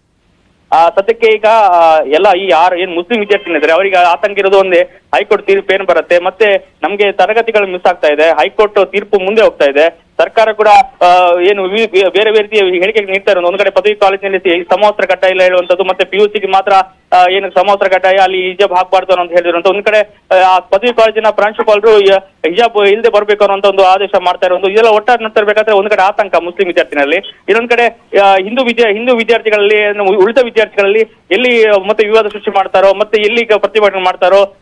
ಆ ಸದ್ಯಕ್ಕೆ ಈಗ ಆ, ಎಲ್ಲ ಈ ಯಾರು ಏನ್ ಮುಸ್ಲಿಂ ವಿದ್ಯಾರ್ಥಿನಿದ್ದಾರೆ ಅವರಿಗೆ ಆತಂಕ ಇರೋದು ಒಂದೇ ಹೈಕೋರ್ಟ್ ತೀರ್ಪು ಏನ್ ಬರುತ್ತೆ ಮತ್ತೆ ನಮ್ಗೆ ತರಗತಿಗಳು ಮಿಸ್ ಆಗ್ತಾ ಇದೆ ಹೈಕೋರ್ಟ್ ತೀರ್ಪು ಮುಂದೆ ಹೋಗ್ತಾ ಇದೆ ಸರ್ಕಾರ ಕೂಡ ಆ, ಏನು ವಿ- ವಿ- ಬೇರೆ ಬೇರೆ ರೀತಿಯ ಹೇಳಿಕೆ ನೀಡ್ತಾ ಇರೋದು ಒಂದು ಕಡೆ ಪದವಿ ಕಾಲೇಜಿನಲ್ಲಿ ಸಿ- ಸಮವಸ್ತ್ರ ಕಡ್ಡಾಯ ಇಲ್ಲ ಹೇಳುವಂತದ್ದು ಮತ್ತೆ ಪಿ ಯು ಸಿಗೆ ಮಾತ್ರ ಆ, ಏನು ಸಮವಸ್ತ್ರ ಕಡ್ಡಾಯ ಅಲ್ಲಿ ಹಿಜಾಬ್ ಹಾಕ್ಬಾರ್ದು ಅಂತ ಹೇಳಿರುವಂತ ಒಂದ್ ಕಡೆ ಆ, ಆ ಪದವಿ ಕಾಲೇಜಿನ ಪ್ರಾಂಶುಪಾಲರು ಯ- ಹಿಜಾಬ್ ಇಲ್ಲದೆ ಬರ್ಬೇಕು ಅನ್ನೋ ಒಂದು ಆದೇಶ ಮಾಡ್ತಾ ಇರೋದು ಇದೆಲ್ಲ ಒಟ್ಟಾರೆ ನೋಡ್ತಿರ್ಬೇಕಾದ್ರೆ ಒಂದ್ ಕಡೆ ಆತಂಕ ಮುಸ್ಲಿಂ ವಿದ್ಯಾರ್ಥಿನಲ್ಲಿ ಇನ್ನೊಂದ್ ಕಡೆ ಆ, ಹಿಂದೂ ವಿದ್ಯಾ ಹಿಂದೂ ವಿದ್ಯಾರ್ಥಿಗಳಲ್ಲಿ ಏನು ಉಳಿದ ವಿದ್ಯಾರ್ಥಿಗಳಲ್ಲಿ ಎಲ್ಲಿ ಮತ್ತೆ ವಿವಾದ ಸೃಷ್ಟಿ ಮಾಡ್ತಾರೋ ಮತ್ತೆ ಎಲ್ಲಿ ಈಗ ಪ್ರತಿಭಟನೆ ಮಾಡ್ತಾರೋ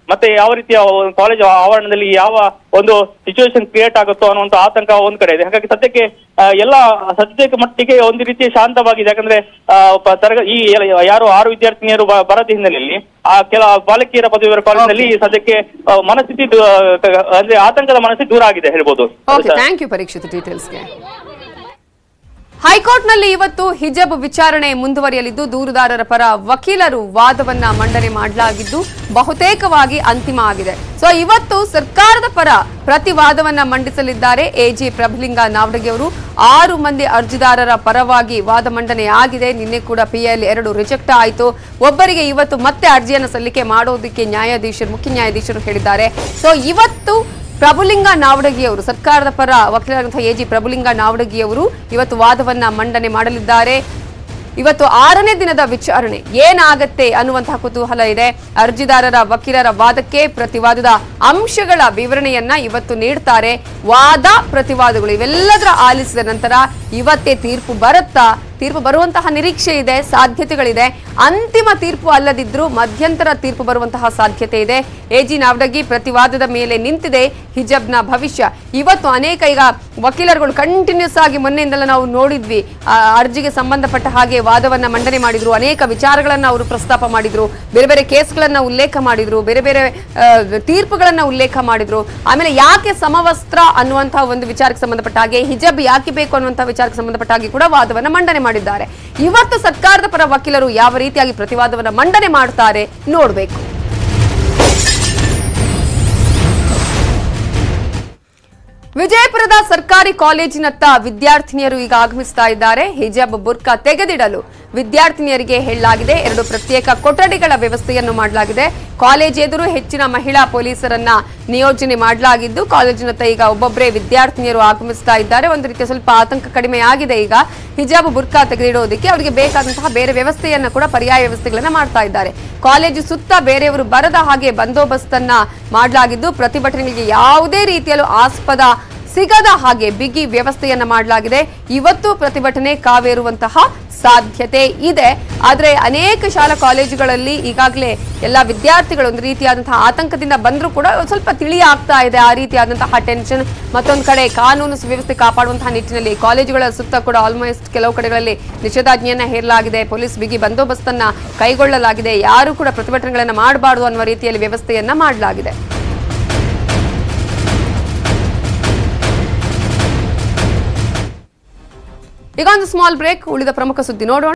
ಮತ್ತೆ ಯಾವ ರೀತಿಯ ಕಾಲೇಜ್ ಆವರಣದಲ್ಲಿ ಯಾವ ಒಂದು ಸಿಚುವೇಶನ್ ಕ್ರಿಯೇಟ್ ಆಗುತ್ತೋ ಅನ್ನುವಂತ ಆತಂಕ ಒಂದ್ ಕಡೆ ಇದೆ ಹಾಗಾಗಿ ಸದ್ಯಕ್ಕೆ ಆ, ಎಲ್ಲ ಸದ್ಯಕ್ಕೆ ಮಟ್ಟಿಗೆ ಒಂದು ರೀತಿ ಶಾಂತವಾಗಿದೆ ಯಾಕಂದ್ರೆ ಆ, ಪ- ತರಗ ಈ ಎಲ್ಲ- ಯಾರು ಆರು ವಿದ್ಯಾರ್ಥಿನಿಯರು ಬ- ಬರದ ಹಿನ್ನೆಲೆಯಲ್ಲಿ ಆ ಕೆಲ ಬಾಲಕಿಯರ ಪದವಿಯರ ಕಾಲೇಜಿನಲ್ಲಿ ಸದ್ಯಕ್ಕೆ ಆ, ಮನಸ್ಥಿತಿ ದೂ- ಕ- ಅಂದ್ರೆ ಆತಂಕದ ಮನಸ್ಥಿತಿ ದೂರ ಆಗಿದೆ ಹೇಳ್ಬೋದು ಓಕೆ ಥ್ಯಾಂಕ್ ಯು ಪರೀಕ್ಷಿತ್ ಡೀಟೇಲ್ಸ್ಗೆ ಹೈಕೋರ್ಟ್ನಲ್ಲಿ ಇವತ್ತು ಹಿಜಬ್ ವಿಚಾರಣೆ ಮುಂದುವರಿಯಲಿದ್ದು ದೂರುದಾರರ ಪರ ವಕೀಲರು ವಾದವನ್ನ ಮಂಡನೆ ಮಾಡಲಾಗಿದ್ದು ಬಹುತೇಕವಾಗಿ ಅಂತಿಮ ಆಗಿದೆ ಸೊ ಇವತ್ತು ಸರ್ಕಾರದ ಪರ ಪ್ರತಿವಾದವನ್ನ ಮಂಡಿಸಲಿದ್ದಾರೆ ಎಜಿ ಪ್ರಭುಲಿಂಗ ನಾವಡಗಿ ಅವರು ಆರು ಮಂದಿ ಅರ್ಜಿದಾರರ ಪರವಾಗಿ ವಾದ ಮಂಡನೆ ಆಗಿದೆ ನಿನ್ನೆ ಕೂಡ ಪಿಎಲ್ ಎರಡು ರಿಜೆಕ್ಟ್ ಆಯಿತು ಒಬ್ಬರಿಗೆ ಇವತ್ತು ಮತ್ತೆ ಅರ್ಜಿಯನ್ನು ಸಲ್ಲಿಕೆ ಮಾಡೋದಕ್ಕೆ ನ್ಯಾಯಾಧೀಶರು ಮುಖ್ಯ ನ್ಯಾಯಾಧೀಶರು ಹೇಳಿದ್ದಾರೆ ಸೊ ಇವತ್ತು ಪ್ರಭುಲಿಂಗ ನಾವಡಗಿ ಅವರು ಸರ್ಕಾರದ ಪರ ವಕೀಲರಾದಂತಹ ಎಜಿ ಪ್ರಭುಲಿಂಗ ನಾವಡಗಿ ಅವರು ಇವತ್ತು ವಾದವನ್ನ ಮಂಡನೆ ಮಾಡಲಿದ್ದಾರೆ ಇವತ್ತು ಆರನೇ ದಿನದ ವಿಚಾರಣೆ ಏನಾಗತ್ತೆ ಅನ್ನುವಂತಹ ಕುತೂಹಲ ಇದೆ ಅರ್ಜಿದಾರರ ವಕೀಲರ ವಾದಕ್ಕೆ ಪ್ರತಿವಾದದ ಅಂಶಗಳ ವಿವರಣೆಯನ್ನ ಇವತ್ತು ನೀಡ್ತಾರೆ ವಾದ ಪ್ರತಿವಾದಗಳು ಇವೆಲ್ಲದರ ಆಲಿಸಿದ ನಂತರ ಇವತ್ತೇ ತೀರ್ಪು ಬರುತ್ತಾ ತೀರ್ಪು ಬರುವಂತಹ ನಿರೀಕ್ಷೆ ಇದೆ ಸಾಧ್ಯತೆಗಳಿದೆ ಅಂತಿಮ ತೀರ್ಪು ಅಲ್ಲದಿದ್ರೂ ಮಧ್ಯಂತರ ತೀರ್ಪು ಬರುವಂತಹ ಸಾಧ್ಯತೆ ಇದೆ ಎಜಿ ನಾವಡಗಿ ಪ್ರತಿವಾದದ ಮೇಲೆ ನಿಂತಿದೆ ಹಿಜಬ್ನ ಭವಿಷ್ಯ ಇವತ್ತು ಅನೇಕ ಈಗ ವಕೀಲರುಗಳು ಕಂಟಿನ್ಯೂಸ್ ಆಗಿ ಮೊನ್ನೆಯಿಂದಲೂ ನಾವು ನೋಡಿದ್ವಿ ಆ ಅರ್ಜಿಗೆ ಸಂಬಂಧಪಟ್ಟ ಹಾಗೆ ವಾದವನ್ನ ಮಂಡನೆ ಮಾಡಿದ್ರು ಅನೇಕ ವಿಚಾರಗಳನ್ನ ಅವರು ಪ್ರಸ್ತಾಪ ಮಾಡಿದ್ರು ಬೇರೆ ಬೇರೆ ಕೇಸ್ಗಳನ್ನ ಉಲ್ಲೇಖ ಮಾಡಿದ್ರು ಬೇರೆ ಬೇರೆ ಆ, ತೀರ್ಪುಗಳನ್ನ ಉಲ್ಲೇಖ ಮಾಡಿದ್ರು ಆಮೇಲೆ ಯಾಕೆ ಸಮವಸ್ತ್ರ ಅನ್ನುವಂತಹ ಒಂದು ವಿಚಾರಕ್ಕೆ ಸಂಬಂಧಪಟ್ಟ ಹಾಗೆ ಹಿಜಬ್ ಯಾಕೆ ಬೇಕು ಅನ್ನುವಂತಹ ವಿಚಾರಕ್ಕೆ ಸಂಬಂಧಪಟ್ಟ ಹಾಗೆ ಕೂಡ ವಾದವನ್ನ ಮಂಡನೆ ಮಾಡಿದ್ದಾರೆ ಇವತ್ತು ಸರ್ಕಾರದ ಪರ ವಕೀಲರು ಯಾವ ರೀತಿಯಾಗಿ ಪ್ರತಿವಾದವನ್ನ ಮಂಡನೆ ಮಾಡ್ತಾರೆ ನೋಡ್ಬೇಕು ವಿಜಯಪುರದ ಸರ್ಕಾರಿ ಕಾಲೇಜಿನತ್ತ ವಿದ್ಯಾರ್ಥಿನಿಯರು ಈಗ ಆಗಮಿಸ್ತಾ ಇದ್ದಾರೆ ಹಿಜಾಬ್ ಬುರ್ಕಾ ತೆಗೆದಿಡಲು ವಿದ್ಯಾರ್ಥಿನಿಯರಿಗೆ ಹೇಳಲಾಗಿದೆ ಎರಡು ಪ್ರತ್ಯೇಕ ಕೊಠಡಿಗಳ ವ್ಯವಸ್ಥೆಯನ್ನು ಮಾಡಲಾಗಿದೆ ಕಾಲೇಜ್ ಎದುರು ಹೆಚ್ಚಿನ ಮಹಿಳಾ ಪೊಲೀಸರನ್ನ ನಿಯೋಜನೆ ಮಾಡಲಾಗಿದ್ದು ಕಾಲೇಜಿನತ್ತ ಈಗ ಒಬ್ಬೊಬ್ಬರೇ ವಿದ್ಯಾರ್ಥಿನಿಯರು ಆಗಮಿಸ್ತಾ ಇದ್ದಾರೆ ಒಂದು ರೀತಿಯ ಸ್ವಲ್ಪ ಆತಂಕ ಕಡಿಮೆ ಆಗಿದೆ ಈಗ ಹಿಜಾಬ್ ಬುರ್ಕಾ ತೆಗೆದಿಡೋದಕ್ಕೆ ಅವರಿಗೆ ಬೇಕಾದಂತಹ ಬೇರೆ ವ್ಯವಸ್ಥೆಯನ್ನ ಕೂಡ ಪರ್ಯಾಯ ವ್ಯವಸ್ಥೆಗಳನ್ನ ಮಾಡ್ತಾ ಇದ್ದಾರೆ ಕಾಲೇಜು ಸುತ್ತ ಬೇರೆಯವರು ಬರದ ಹಾಗೆ ಬಂದೋಬಸ್ತನ್ನ ಮಾಡಲಾಗಿದ್ದು ಪ್ರತಿಭಟನೆಗಳಿಗೆ ಯಾವುದೇ ರೀತಿಯಲ್ಲೂ ಆಸ್ಪದ ಸಿಗದ ಹಾಗೆ ಬಿಗಿ ವ್ಯವಸ್ಥೆಯನ್ನ ಮಾಡಲಾಗಿದೆ ಇವತ್ತು ಪ್ರತಿಭಟನೆ ಕಾವೇರುವಂತಹ ಸಾಧ್ಯತೆ ಇದೆ ಆದ್ರೆ ಅನೇಕ ಶಾಲಾ ಕಾಲೇಜುಗಳಲ್ಲಿ ಈಗಾಗಲೇ ಎಲ್ಲ ವಿದ್ಯಾರ್ಥಿಗಳು ಒಂದು ರೀತಿಯಾದಂತಹ ಆತಂಕದಿಂದ ಬಂದರೂ ಕೂಡ ಒಂದ್ ಸ್ವಲ್ಪ ತಿಳಿ ಆಗ್ತಾ ಇದೆ ಆ ರೀತಿಯಾದಂತಹ ಟೆನ್ಷನ್ ಮತ್ತೊಂದು ಕಡೆ ಕಾನೂನು ಸುವ್ಯವಸ್ಥೆ ಕಾಪಾಡುವಂತಹ ನಿಟ್ಟಿನಲ್ಲಿ ಕಾಲೇಜುಗಳ ಸುತ್ತ ಕೂಡ ಆಲ್ಮೋಸ್ಟ್ ಕೆಲವು ಕಡೆಗಳಲ್ಲಿ ನಿಷೇಧಾಜ್ಞೆಯನ್ನ ಹೇರಲಾಗಿದೆ ಪೊಲೀಸ್ ಬಿಗಿ ಬಂದೋಬಸ್ತನ್ನ ಕೈಗೊಳ್ಳಲಾಗಿದೆ ಯಾರು ಕೂಡ ಪ್ರತಿಭಟನೆಗಳನ್ನ ಮಾಡಬಾರದು ಅನ್ನುವ ರೀತಿಯಲ್ಲಿ ವ್ಯವಸ್ಥೆಯನ್ನ ಮಾಡಲಾಗಿದೆ ಈಗ ಒಂದು ಸ್ಮಾಲ್ ಬ್ರೇಕ್ ಉಳಿದ ಪ್ರಮುಖ ಸುದ್ದಿ ನೋಡೋಣ